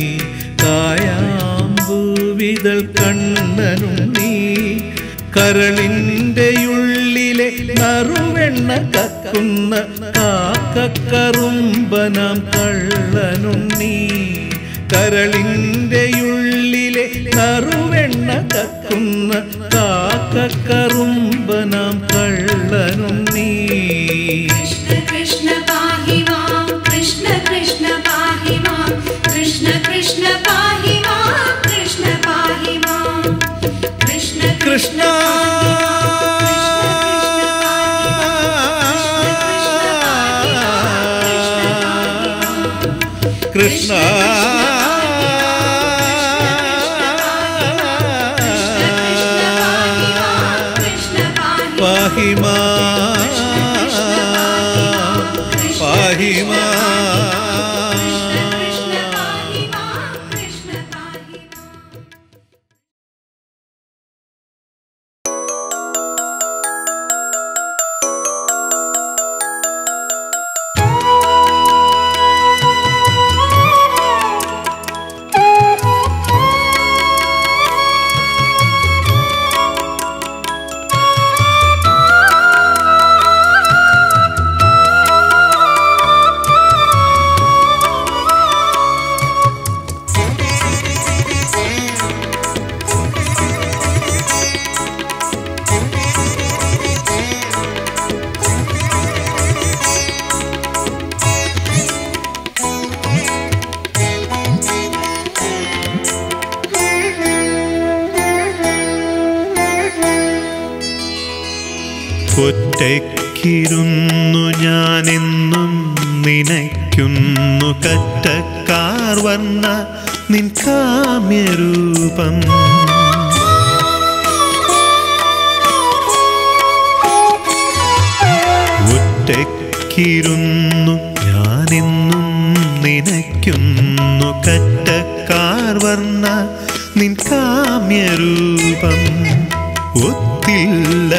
കായാമ്പൂവിതൽ കണ്ണനുണ്ണി കരളിൻ്റെ ഉള്ളിലെ നറുവെണ്ണ കക്കുന്ന കാക്കക്കറുമ്പനാം കള്ളനുണ്ണി കരളിൻ്റെ ഉള്ളിലെ നറുവെണ്ണ കക്കുന്ന കാക്കക്കറുമ്പനാം കള്ളനുണ്ണി कृष्ण कृष्ण पाहि मां कृष्ण कृष्ण पाहि मां कृष्ण कृष्ण पाहि मां कृष्ण पाहि मां कृष्ण കൃഷ്ണ കൃഷ്ണ कृष्ण पाहि പാഹി മാ പാഹി മാ कृष्ण पाहि मां कृष्ण पाहि मां ഒറ്റയ്ക്കിരുന്നു ഞാനെന്നും നിനയ്ക്കുന്നു കറ്റക്കാർ വന്ന നിൻ കാമ്യരൂപം ഒറ്റയ്ക്കിരുന്നു ഞാനെന്നും നിനയ്ക്കുന്നു കറ്റക്കാർ കറ്റക്കാർ വർണ്ണ നിൻ കാമ്യരൂപം ഒത്തില്ല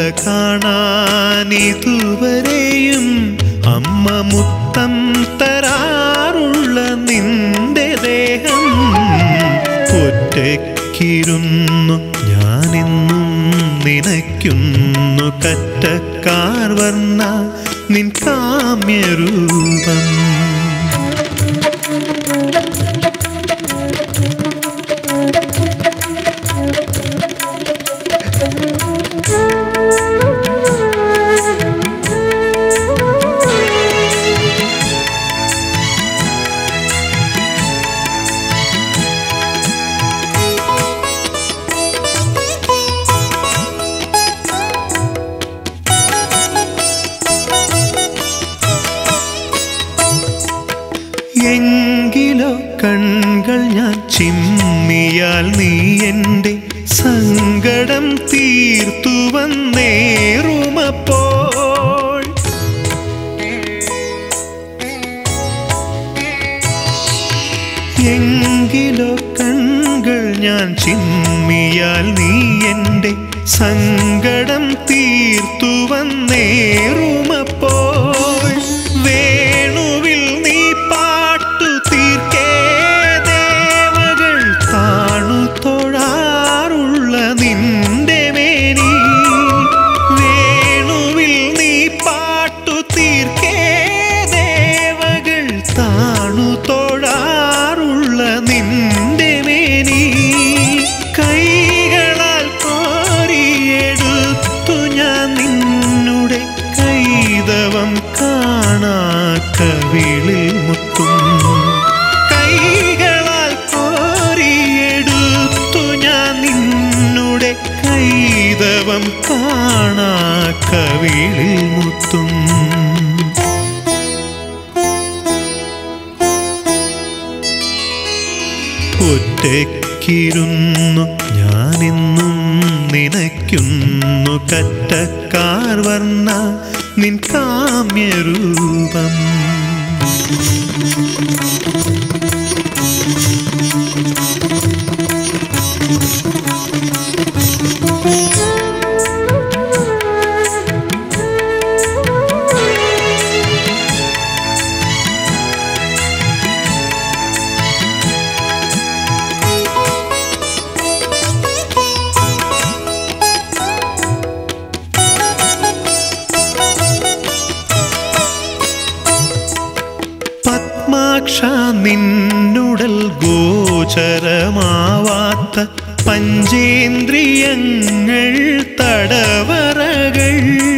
കാണാനിതുവരെയും അമ്മ മുത്തം തരാറുള്ള നിന്റെ ദേഹം ഒറ്റയ്ക്കിരുന്നു ഞാനെന്നും നിനയ്ക്കുന്നു കറ്റക്കാർ വർണ്ണ നിൻ കാമ്യരൂപം എങ്കിലോ കൺകൾ ഞാൻ ചിമ്മിയാൽ നീ എൻ്റെ സങ്കടം തീർത്തു വന്നേറുമപ്പോൾ എങ്കിലോ കൺകൾ ഞാൻ ചിമ്മിയാൽ നീ എൻ്റെ സങ്കടം തീർത്തു വന്നേറുമപ്പോൾ വേണുവിൽ നീ പാട്ടു തീർക്കേ ദേവകൾ താണു തൊഴാറുള്ള നിന്റെ മേനി വേണുവിൽ നീ പാട്ടു തീർക്കേ ദേവകൾ താണു തൊഴാറുള്ള നിന്റെ മേനി കൈകളാൽ കോരിയെടുത്തു ഞാൻ നിന്നുടെ കൈതവം കാണാ കവിളിൽ മുത്തും കൈകളാൽ കോരിയെടുത്തു ഞാൻ നിന്നുടെ കൈതവം കാണാ കവിളിൽ മുത്തും ഒറ്റയ്ക്കിരുന്നു ഞാനെന്നും നിനയ്ക്കുന്നു കറ്റക്കാർ വർണ്ണ നിൻ കാമ്യരൂപം പത്മാക്ഷ നിന്നുടൽ ഗോചരമാവാത്ത പഞ്ചേന്ദ്രിയങ്ങൾ തടവറകൾ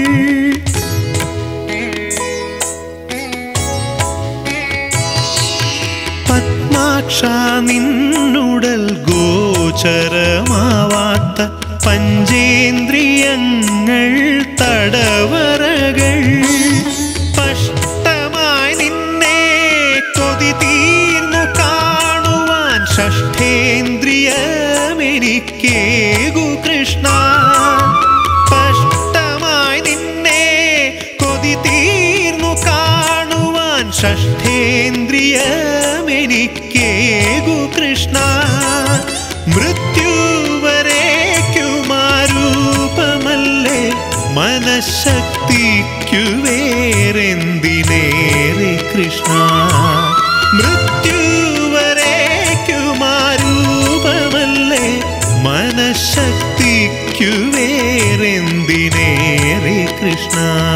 പത്മാക്ഷ നിന്നുടൽ ഗോചരമാവാത്ത പഞ്ചേന്ദ്രിയങ്ങൾ തടവറകൾ സ്പഷ്ടമായി നിന്നെ കൊതി തീർന്നു കാണുവാൻ ഷഷ്ഠേന്ദ്രിയമെനിക്കേകു കൃഷ്ണ സ്പഷ്ടമായി നിന്നെ കൊതി തീർന്നു കാണുവാൻ ഷഷ്ഠേന്ദ്രിയമെനിക്കേകു കൃഷ്ണ മൃത്യുവരേക്കുമാരൂപമല്ലേ മനഃശക്തിക്കു വേറെന്തിനേറെ കൃഷ്ണ മൃത്യുവരേക്കുമാരൂപമല്ലേ മനഃശക്തിക്കു വേറെന്തിനേറെ കൃഷ്ണ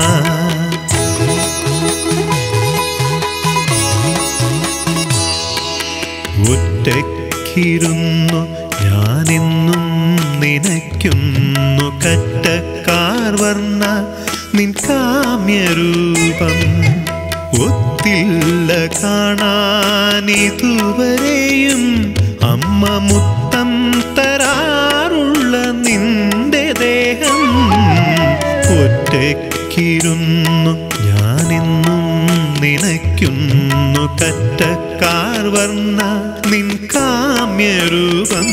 ഒറ്റയ്ക്കിരുന്നു ഞാനെന്നും നിനയ്ക്കുന്നു കറ്റക്കാർ വർണ്ണ നിൻ കാമ്യരൂപം ഒത്തില്ല കാണാനിതുവരെയും അമ്മ മുത്തം തരാറുള്ള നിന്റെ ദേഹം ഒറ്റയ്ക്കിരുന്നു ഞാനെന്നും നിനയ്ക്കുന്നു കറ്റക്കാർ വർണ്ണ നിൻ കാമ്യരൂപം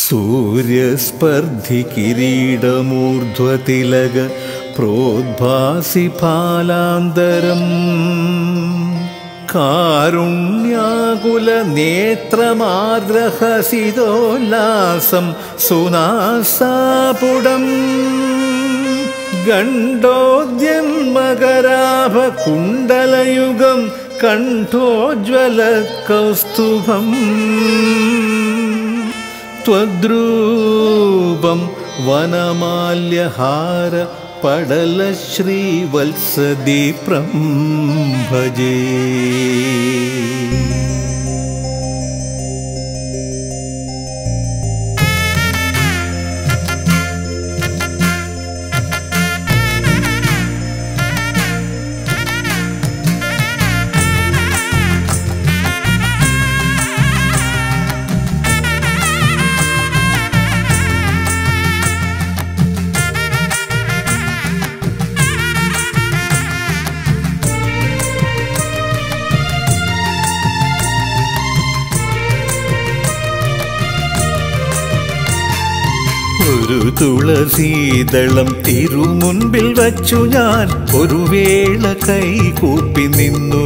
സൂര്യസ്പർദ്ധി കിരീടമൂർധ്വതിലക പ്രോദ്ഭാസി ഫാലാന്തരം കാരുണ്യാകുല നേത്രമാദ്രഹസിതോല്ലാസം സുനാസാപുടം ഗണ്ഡോദ്യന്മകരാഭ കുണ്ടലയുഗം കണ്ഠോജ്വല കൗസ്തുഭം त्वद्रूपं वनमाल्यहार पडलश्रीवत्सदीप्रं भजे ഒരു തുളസീതളം തിരുമുൻപിൽ വച്ചു ഞാൻ ഒരു വേള കൈകൂപ്പി നിന്നു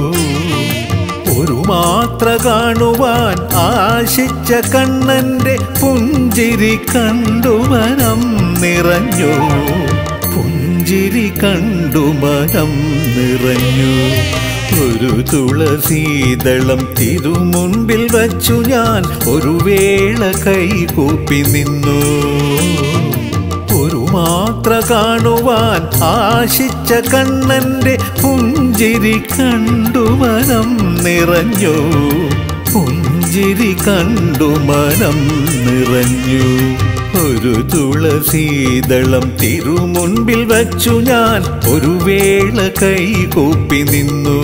ഒരു മാത്ര കാണുവാൻ ആശിച്ച കണ്ണന്റെ പുഞ്ചിരി കണ്ടു മനം നിറഞ്ഞു പുഞ്ചിരി കണ്ടു മനം നിറഞ്ഞു ഒരു തുളസീതളം തിരുമുൻപിൽ വച്ചു ഞാൻ ഒരു വേള കൈകൂപ്പി നിന്നു ഒരു മാത്ര കാണുവാൻ ആശിച്ച കണ്ണന്റെ പുഞ്ചിരി കണ്ടു മനം നിറഞ്ഞു പുഞ്ചിരി കണ്ടു മനം നിറഞ്ഞു ഒരു തുളസീതളം തിരുമുൻപിൽ വച്ചു ഞാൻ ഒരു വേള കൈകൂപ്പി നിന്നു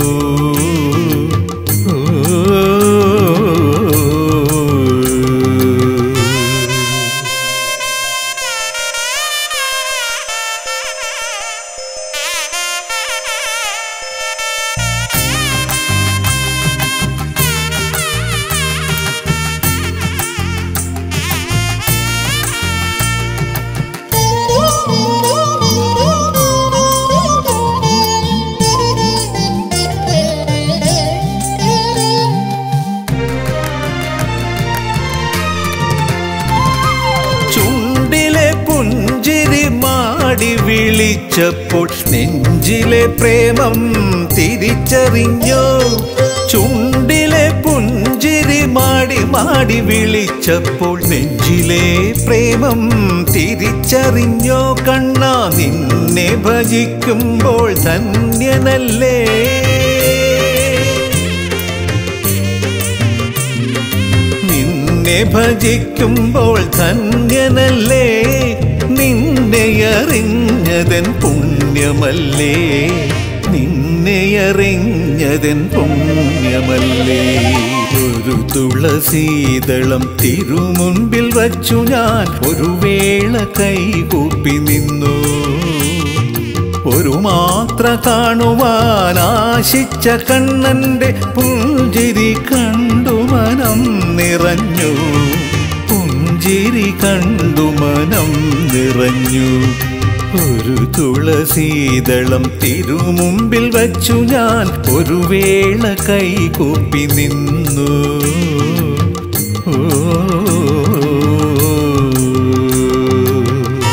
ചുണ്ടിലെ പുഞ്ചിരി മാടി വിളിച്ചപ്പോൾ നെഞ്ചിലെ പ്രേമം തിരിച്ചറിഞ്ഞോ ചുണ്ടിലെ പുഞ്ചിരി മാടി മാടി വിളിച്ചപ്പോൾ നെഞ്ചിലെ പ്രേമം തിരിച്ചറിഞ്ഞോ കണ്ണ നിന്നെ ഭജിക്കുമ്പോൾ ധന്യനല്ലേ നിന്നെ ഭജിക്കുമ്പോൾ ധന്യനല്ലേ നിന്നെ അറിഞ്ഞതൻ പുണ്യമല്ലേ നിന്നെ അറിഞ്ഞതൻ പുണ്യമല്ലേ ഒരു തുളസീതളം തിരുമുൻപിൽ വച്ചു ഞാൻ ഒരു വേള കൈകൂപ്പി നിന്നു ഒരു മാത്ര കാണുവാൻ ആശിച്ച കണ്ണന്റെ പുഞ്ചിരി കണ്ടു മനം നിറഞ്ഞു പുഞ്ചിരി കണ്ടു മനം നിറഞ്ഞു ഒരു തുളസീതളം തിരുമുമ്പിൽ വച്ചു ഞാൻ ഒരു വേള കൈകൂപ്പി നിന്നു ഓ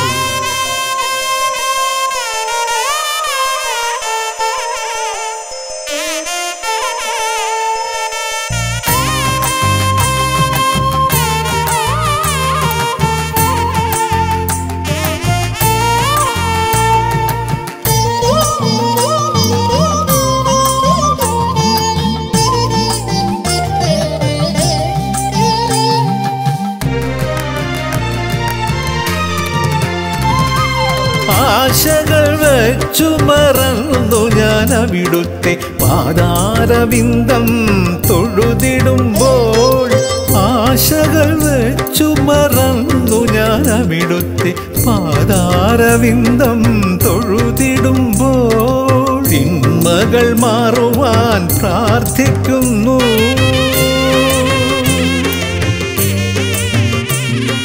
ആശകൾ വെച്ചു മറന്നു ഞാൻ അവിടുത്തെ പാതാരവിന്ദം തൊഴുതിടുമ്പോൾ ആശകൾ വെച്ചു മറന്നു ഞാൻ അവിടുത്തെ പാതാരവിന്ദം തൊഴുതിടുമ്പോൾ തിന്മകൾ മാറുവാൻ പ്രാർത്ഥിക്കുന്നു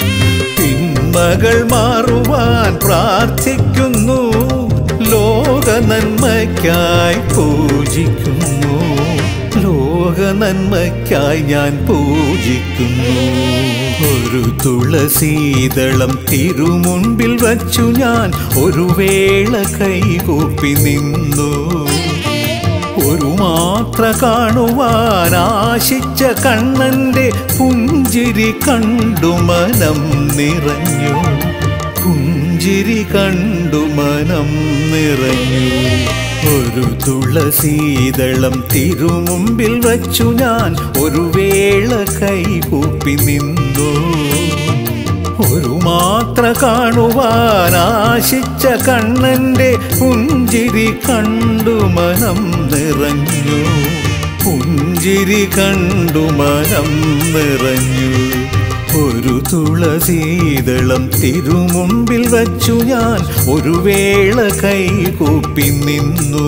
തിന്മകൾ മാറുവാൻ പ്രാർത്ഥിക്കുന്നു ലോക നന്മയ്ക്കായി പൂജിക്കുന്നു ലോക നന്മയ്ക്കായി ഞാൻ പൂജിക്കുന്നു ഒരു തുളസീതളം തിരുമുൻപിൽ വച്ചു ഞാൻ ഒരു വേള കൈകൂപ്പി നിന്നു ഒരു മാത്ര കാണുവാൻ ആശിച്ച കണ്ണന്റെ പുഞ്ചിരി കണ്ടു മനം നിറഞ്ഞു പുഞ്ചിരി കണ്ടു മനം നിറഞ്ഞു ഒരു തുളസീതളം തിരുമുമ്പിൽ വച്ചു ഞാൻ ഒരു വേള കൈകൂപ്പി നിന്നു ഒരു മാത്ര കാണുവാൻ ആശിച്ച കണ്ണന്റെ പുഞ്ചിരി കണ്ടു മനം നിറഞ്ഞു പുഞ്ചിരി കണ്ടു മനം നിറഞ്ഞു ഒരു തുളസീതളം തിരുമുമ്പിൽ വച്ചു ഞാൻ ഒരു വേള കൈകൂപ്പി നിന്നു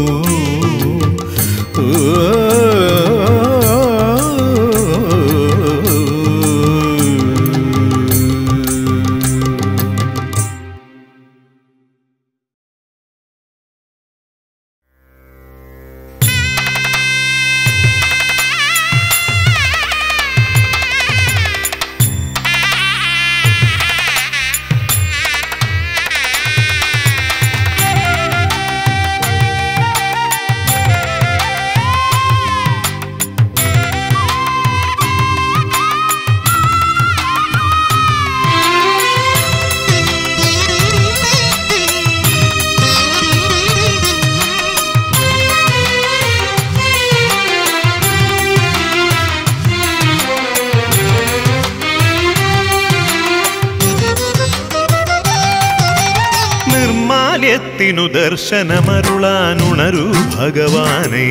നിർമാല്യത്തിനു ദർശനമരുളാനുണരൂ ഭഗവാനെ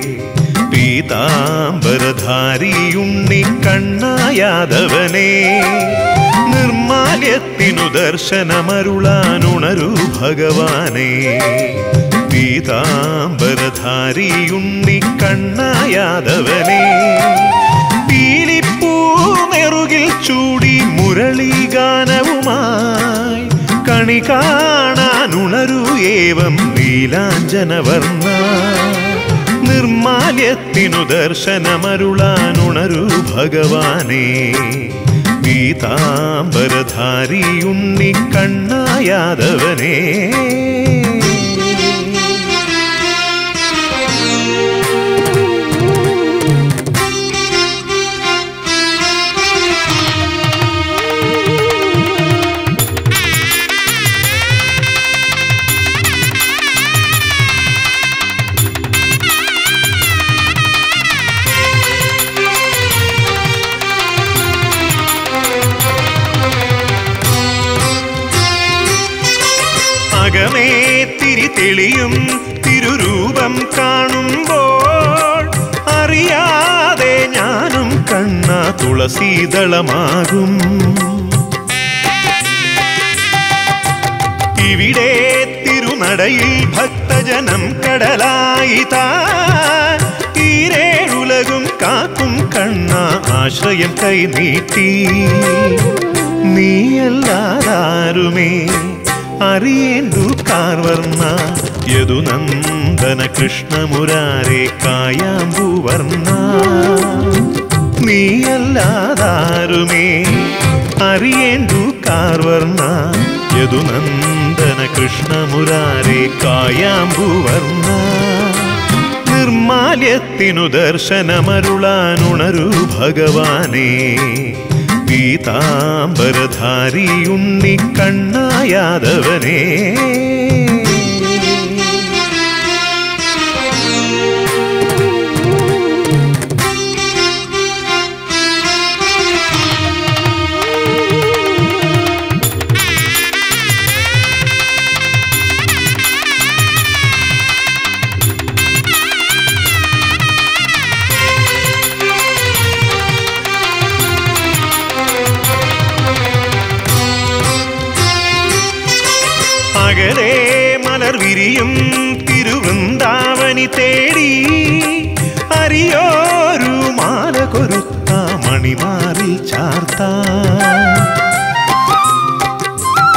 പീതാംബരധാരിയുണ്ണി കണ്ണായാദവനെ നിർമാല്യത്തിനു ദർശനമരുളാനുണരൂ ഭഗവാനെ പീതാംബരധാരിയുണ്ണി കണ്ണായാദവനെ പീലിപ്പൂ നെറുകിൽ ചൂടി മുരളീഗാനവുമായി കണി കാണാനുണരൂ ഏവം നീലാഞ്ജനവർണ്ണ നിർമാല്യത്തിനു ദർശനമരുളാനുണരൂ ഭഗവാനെ പീതാംബരധാരിയുണ്ണി കണ്ണായാദവനേ അകമേ തിരി തെളിയും തിരുരൂപം കാണുമ്പോൾ അറിയാതെ ഞാനും കണ്ണ തുളസീതളമാകും ഇവിടെ തിരുനടയിൽ ഭക്തജനം കടലായി താൻ ഈരേഴുലകും കാക്കും കണ്ണ ആശ്രയം കൈനീട്ടി നീയല്ലാതാരുമേ അറിയേണ്ടു കാർവർണ്ണ യദുനന്ദന കൃഷ്ണമുരാരെ കായാമ്പൂവർണ്ണ നീയല്ലാതാരുമേ അറിയേണ്ടു കാർവർണ്ണ യദുനന്ദന കൃഷ്ണമുരാരെ കായാമ്പൂവർണ്ണ നിർമാല്യത്തിനു ദർശനമരുളാനുണരൂ ഭഗവാനെ പീതാംബരധാരിയുണ്ണി കണ്ണായാദവനേ അകലെ മലർ വിരിയും തിരുവൃന്ദാവനി തേടി അറിയോരു മാല കൊരുത്ത മണിമാറിൽ ചാർത്ത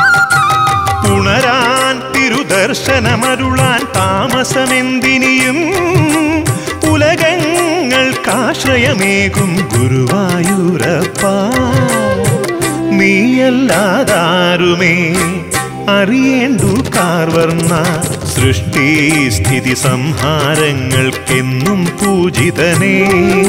ദർശനമരുളാൻ താമസമെന്തിനിയും ഉലകങ്ങൾക്കാശ്രയമേകും ഗുരുവായൂരപ്പ നീയല്ലാതാരുമേ അറിയേണ്ടു കാർവർണ്ണ സൃഷ്ടി സ്ഥിതി സംഹാരങ്ങൾക്കെന്നും പൂജിതനേ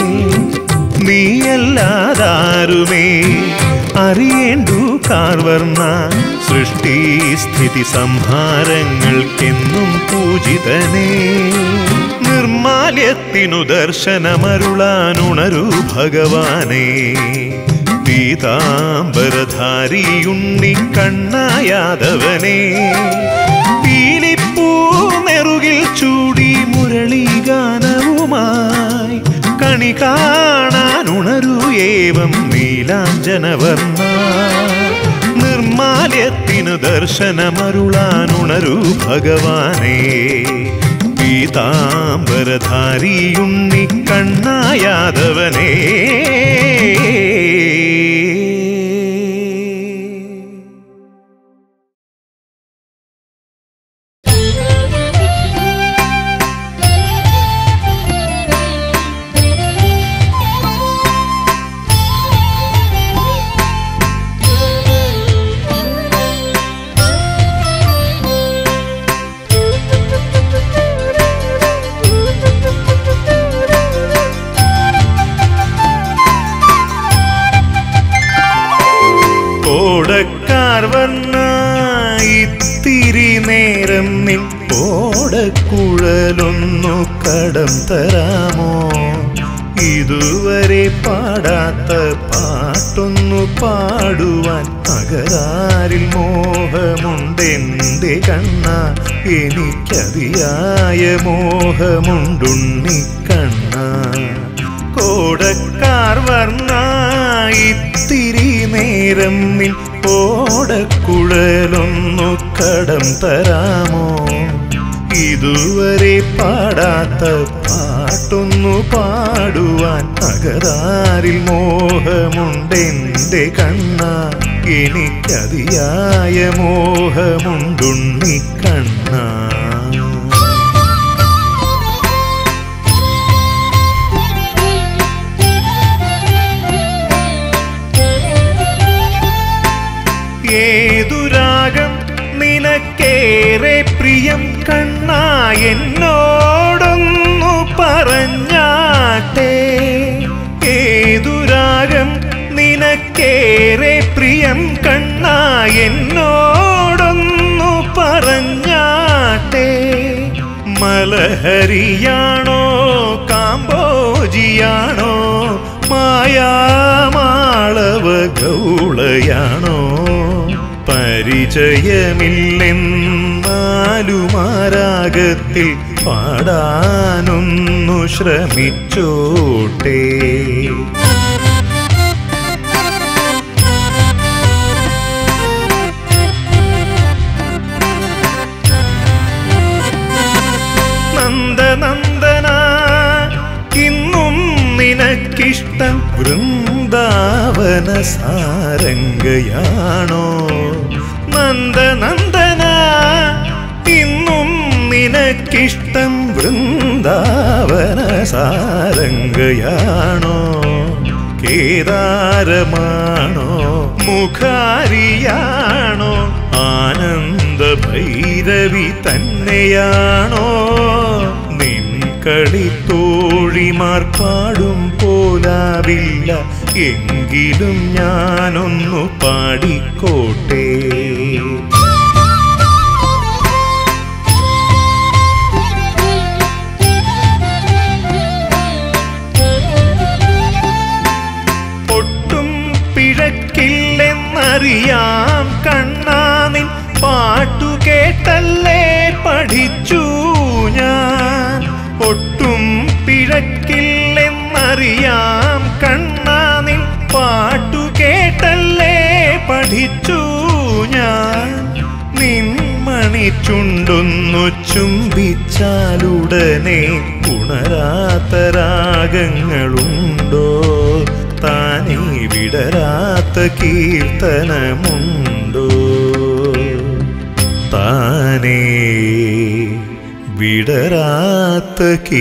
നീയല്ലാതാരുമേ അറിയേണ്ടു കാർവർണ്ണ സൃഷ്ടി സ്ഥിതി സംഹാരങ്ങൾക്കെന്നും പൂജിതനേ നിർമാല്യത്തിനു ദർശനമരുളാനുണരു ഭഗവാനേ പീതാംബരധാരിയുണ്ണി കണ്ണായാദവനേ പീലിപ്പൂ നെറുകിൽ ചൂടി മുരളീഗാനവുമായി കണി കാണാനുണരു ഏവം നീലാഞ്ജനവർണ്ണ നിർമാല്യത്തിനു ദർശനമരുളാനുണരു ഭഗവാനേ പീതാംബരധാരിയുണ്ണി കണ്ണായാദവനേ ഓടക്കാർ വന്ന ഇത്തിരി നേരം നിൻ ഓടക്കുഴലൊന്നു കടം തരാമോ ഇതുവരെ പാടാത്ത പാട്ടൊന്നു പാടുവാൻ അകരാരിൽ മോഹമുണ്ടെന്റെ കണ്ണ എനിക്കതിയായ മോഹമുണ്ടുണ്ണി കണ്ണ കോടക്കാർ വർണ്ണ ഇത്തിരി നേരം നിൻ ഓടക്കുഴലൊന്നു കടം തരാമോ ഇതുവരെ പാടാത്ത പാട്ടൊന്നു പാടുവാൻ അകരാരിൽ മോഹമുണ്ടെന്റെ കണ്ണ എനിക്കതിയായ മോഹമുണ്ടുണ്ണി കണ്ണ ഏതു രാഗം നിനക്കേറെ പ്രിയം കണ്ണ എന്നോടൊന്നു പറഞ്ഞാട്ടെ ഏതു രാഗം നിനക്കേറെ പ്രിയം കണ്ണ എന്നോടൊന്നു പറഞ്ഞാട്ടെ മലഹരിയാണോ കാമ്പോജിയാണോ മായാമാളവ ഗൗളയാണോ പരിചയമില്ലെന്നാലുമാരാഗത്തിൽ പാടാനൊന്നു ശ്രമിച്ചോട്ടെ നന്ദനന്ദന ഇന്നും നിനക്കിഷ്ടം വൃന്ദാവന സാരംഗയാണോ നന്ദനന്ദന ഇന്നും നിനക്കിഷ്ടം വൃന്ദാവന സാരംഗയാണോ കേദാരമാണോ മുഖാരിയാണോ ആനന്ദ ഭൈരവി തന്നെയാണോ നിൻ കളിത്തോഴിമാർ പാടും പോലാവില്ല എങ്കിലും ഞാനൊന്നു പാടിക്കോട്ടെ ഒട്ടും പിഴക്കില്ലെന്നറിയാം കണ്ണാനിൻ പാട്ടു കേട്ടല്ലേ പഠിച്ചു ഞാൻ ഒട്ടും പിഴക്കില്ലെന്നറിയാം കണ്ണാനിൻ പാട്ടു കേട്ടല്ലേ പഠിച്ചു ഞാൻ നിൻമണി ചുണ്ടൊന്നു ചുംബിച്ചാലുടനെ ഉണരാത്ത രാഗങ്ങളുണ്ടോ താനേ വിടരാത്ത കീർത്തനമുണ്ടോ താ താനേ വിടരാത്ത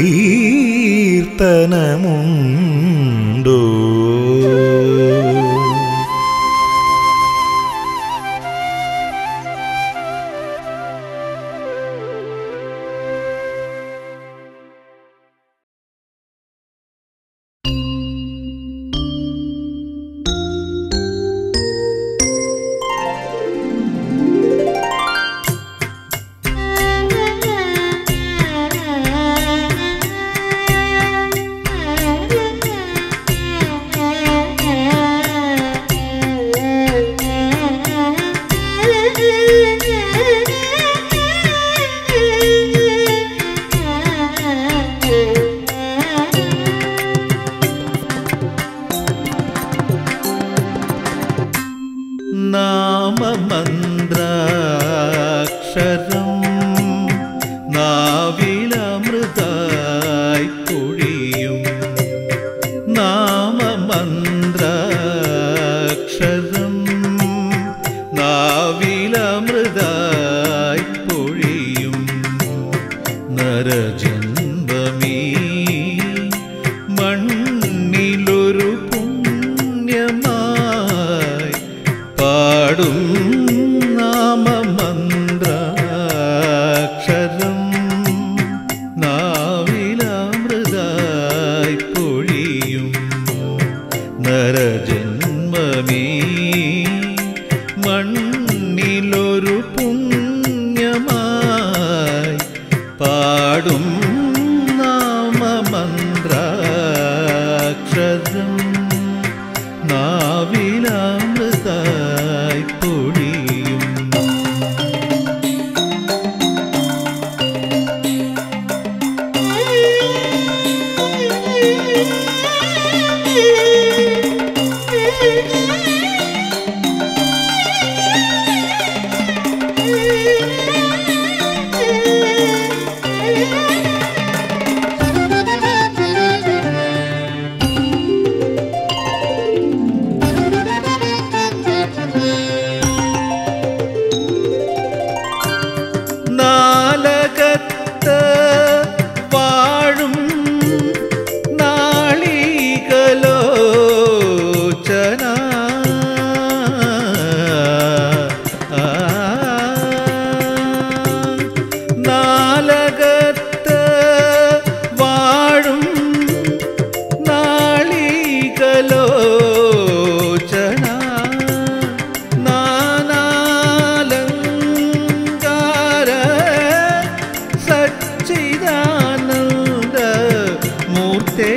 കീർത്തനമുണ്ടോ നാമമന്ത്രാക്ഷരം നാവിലമൃതായി പൊഴിയും നാമമന്ത്രാക്ഷരം നാവിലമൃതായി പൊഴിയും നരജന്മമീ മണ്ണിലൊരു പുണ്യമായി പാടും നാമമന്ത്രാക്ഷരം നാവിലമൃതായി പൊഴിയും നരജന്മമീ മണ്ണിലൊരു പുണ്യമായി പാടും നാമമന്ത്രാക്ഷരം നാവിലാമൃതായി പൊഴിയും നാലകത്ത് വാഴും നാളികലോചന ആ, നാലകത്ത് വാഴും നാളികലോചന നാനാലങ്കാര സച്ചിദാനന്ദ മൂർത്തേ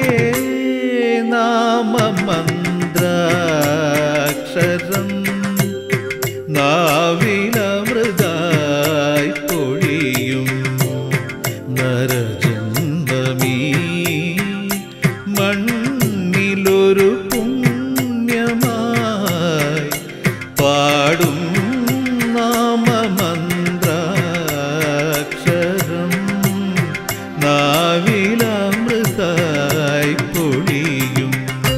നാമമന്ത്രാക്ഷരം നാവിലമൃതായി പൊഴിയും നരജന്മമീ മണ്ണിലൊരു പുണ്യമായി പാടും നാമമന്ത്രാക്ഷരം നാവിലമൃതായി പൊഴിയും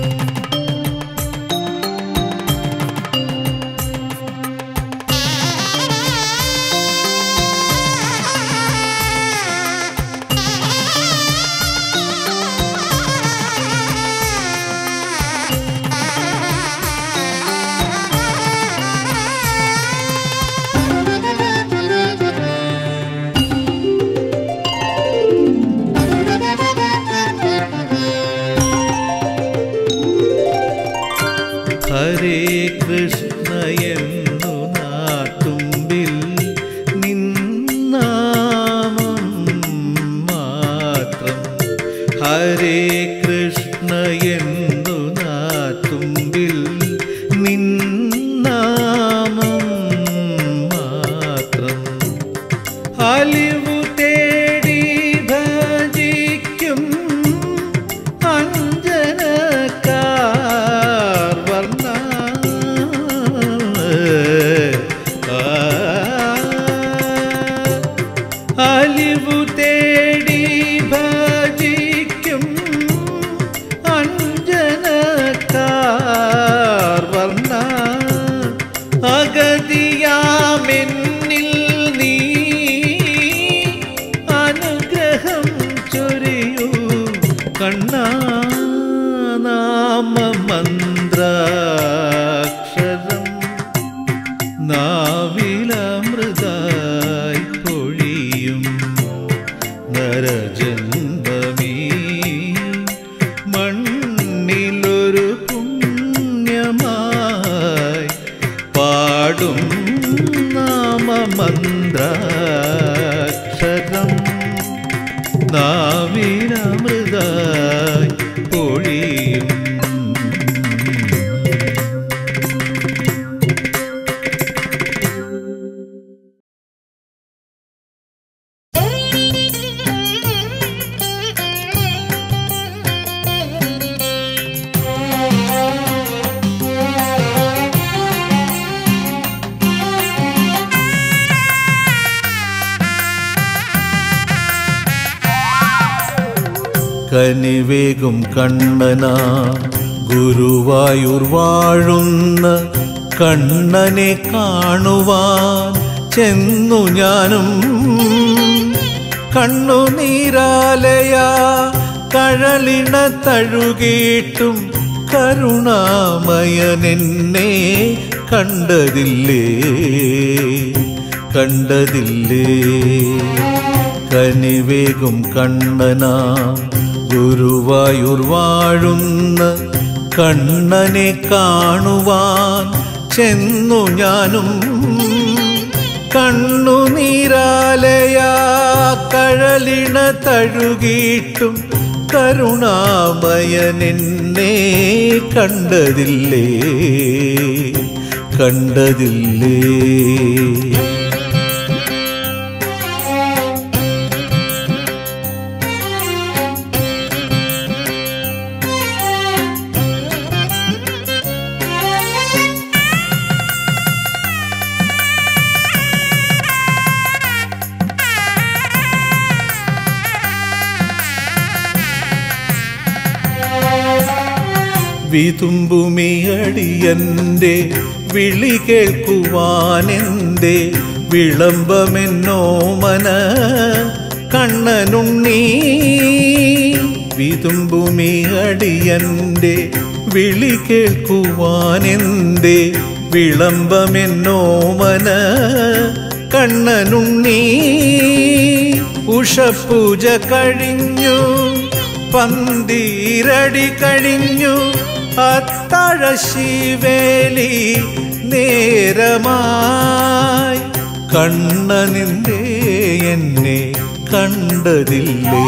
ഹരേ കൃഷ്ണ എന്നു നാട്ടുമ്പിൽ നിന്നാമം മാത്രം ഹരേ കൃഷ്ണ എന്നു നാട്ടുമ്പിൽ നിന്നാമം മാത്രം അലിവു തേടി ഭജിക്കും അഞ്ജനക്കാർ വർണ്ണ അലിവു തേടി ഭജിക്കും അഞ്ജനക്കാർ വർണ്ണ അഗതിയാമെന്നിൽ നീ കണ്ണാ നാമമന്ത്രാക്ഷരം നാവിലമൃതായി പൊഴിയും നരജന്മമീ മണ്ണിലൊരു പുണ്യമായി പാടും നാമമന്ത്രാക്ഷരം നാവിലമൃതായി പൊഴിയും കനിവേകും കണ്ണനാ ഗുരുവായൂർ വാഴുന്ന കണ്ണനെ കാണുവാൻ ചെന്നു ഞാനും കണ്ണുനീരാലയാ കഴലിണ തഴുകിയിട്ടും കരുണാമയനെന്നെ കണ്ടതില്ലേ കണ്ടതില്ലേ കനിവേകും കണ്ണനാ ഗുരുവായൂർ വാഴുന്ന കണ്ണനെ കാണുവാൻ ചെന്നു ഞാനും കണ്ണുനീരാലയാ കഴലിണ തഴുകിയിട്ടും കരുണാമയനെന്നെ കണ്ടതില്ലേ കണ്ടതില്ലേ വിതുമ്പുമിയടിയന്റെ വിളി കേൾക്കുവാനെന്റെ വിളംബമെന്നോമന കണ്ണനുണ്ണീ വിതുമ്പുമിയടിയന്റെ വിളി കേൾക്കുവാനെന്റെ വിളംബമെന്നോമന കണ്ണനുണ്ണീ ഉഷപൂജ കഴിഞ്ഞു പന്തീരടി കഴിഞ്ഞു അത്താഴ ശിവേലി നേരമായി കണ്ണനിന്റെ എന്നെ കണ്ടതില്ലേ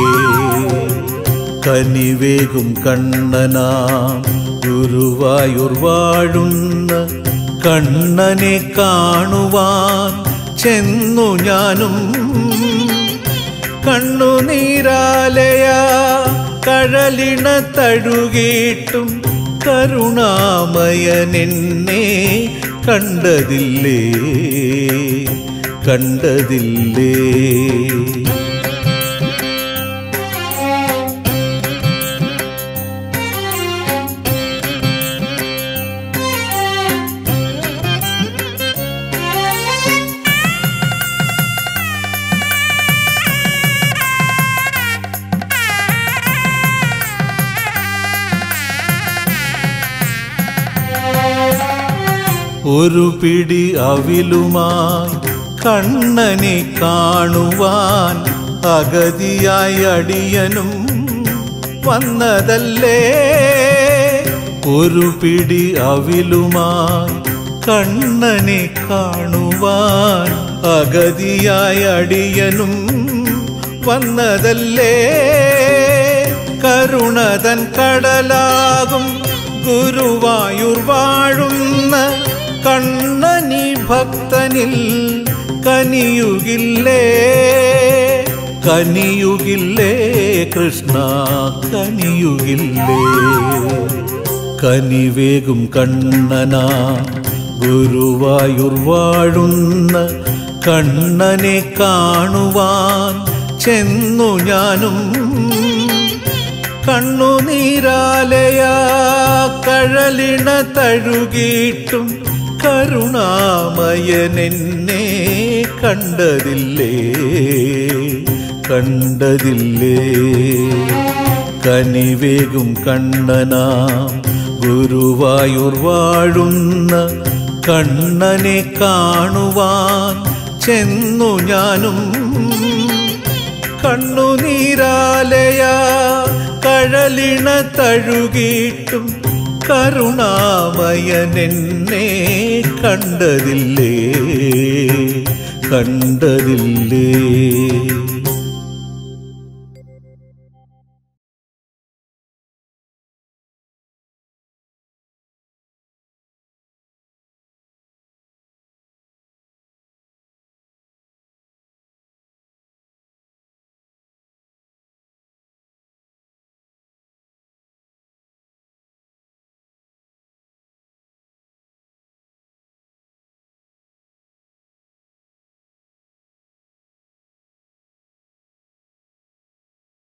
കനിവേകും കണ്ണനാ ഗുരുവായൂർ വാഴുന്ന കണ്ണനെ കാണുവാൻ ചെന്നു ഞാനും കണ്ണുനീരാലയാ കഴലിണ തഴുകിയിട്ടും കരുണാമയനെന്നെ കണ്ടതില്ലേ കണ്ടതില്ലേ ഒരു പിടി അവിലുമായി കണ്ണനെ കാണുവാൻ അഗതിയായി അടിയനും വന്നതല്ലേ ഒരു പിടി അവിലുമായി കണ്ണനെ കാണുവാൻ അഗതിയായി അടിയനും വന്നതല്ലേ കരുണതൻ കടലാകും ഗുരുവായൂർ വാഴുന്ന കണ്ണനി ഭക്തനിൽ കനിയുകില്ലേ കനിയുകില്ലേ കൃഷ്ണ കനിയുകില്ലേ കനിവേകും കണ്ണനാ ഗുരുവായൂർ വാഴുന്ന കണ്ണനെ കാണുവാൻ ചെന്നു ഞാനും കണ്ണുനീരാലയാ കഴലിണ തഴുകിയിട്ടും കരുണാമയനെന്നെ കണ്ടതില്ലേ കണ്ടതില്ലേ കനിവേകും കണ്ണനാം ഗുരുവായൂർ വാഴുന്ന കണ്ണനെ കാണുവാൻ ചെന്നു ഞാനും കണ്ണുനീരാലയ കഴലിണ തഴുകിയിട്ടും കരുണാമയനെന്നെ കണ്ടതില്ലേ കണ്ടതില്ലേ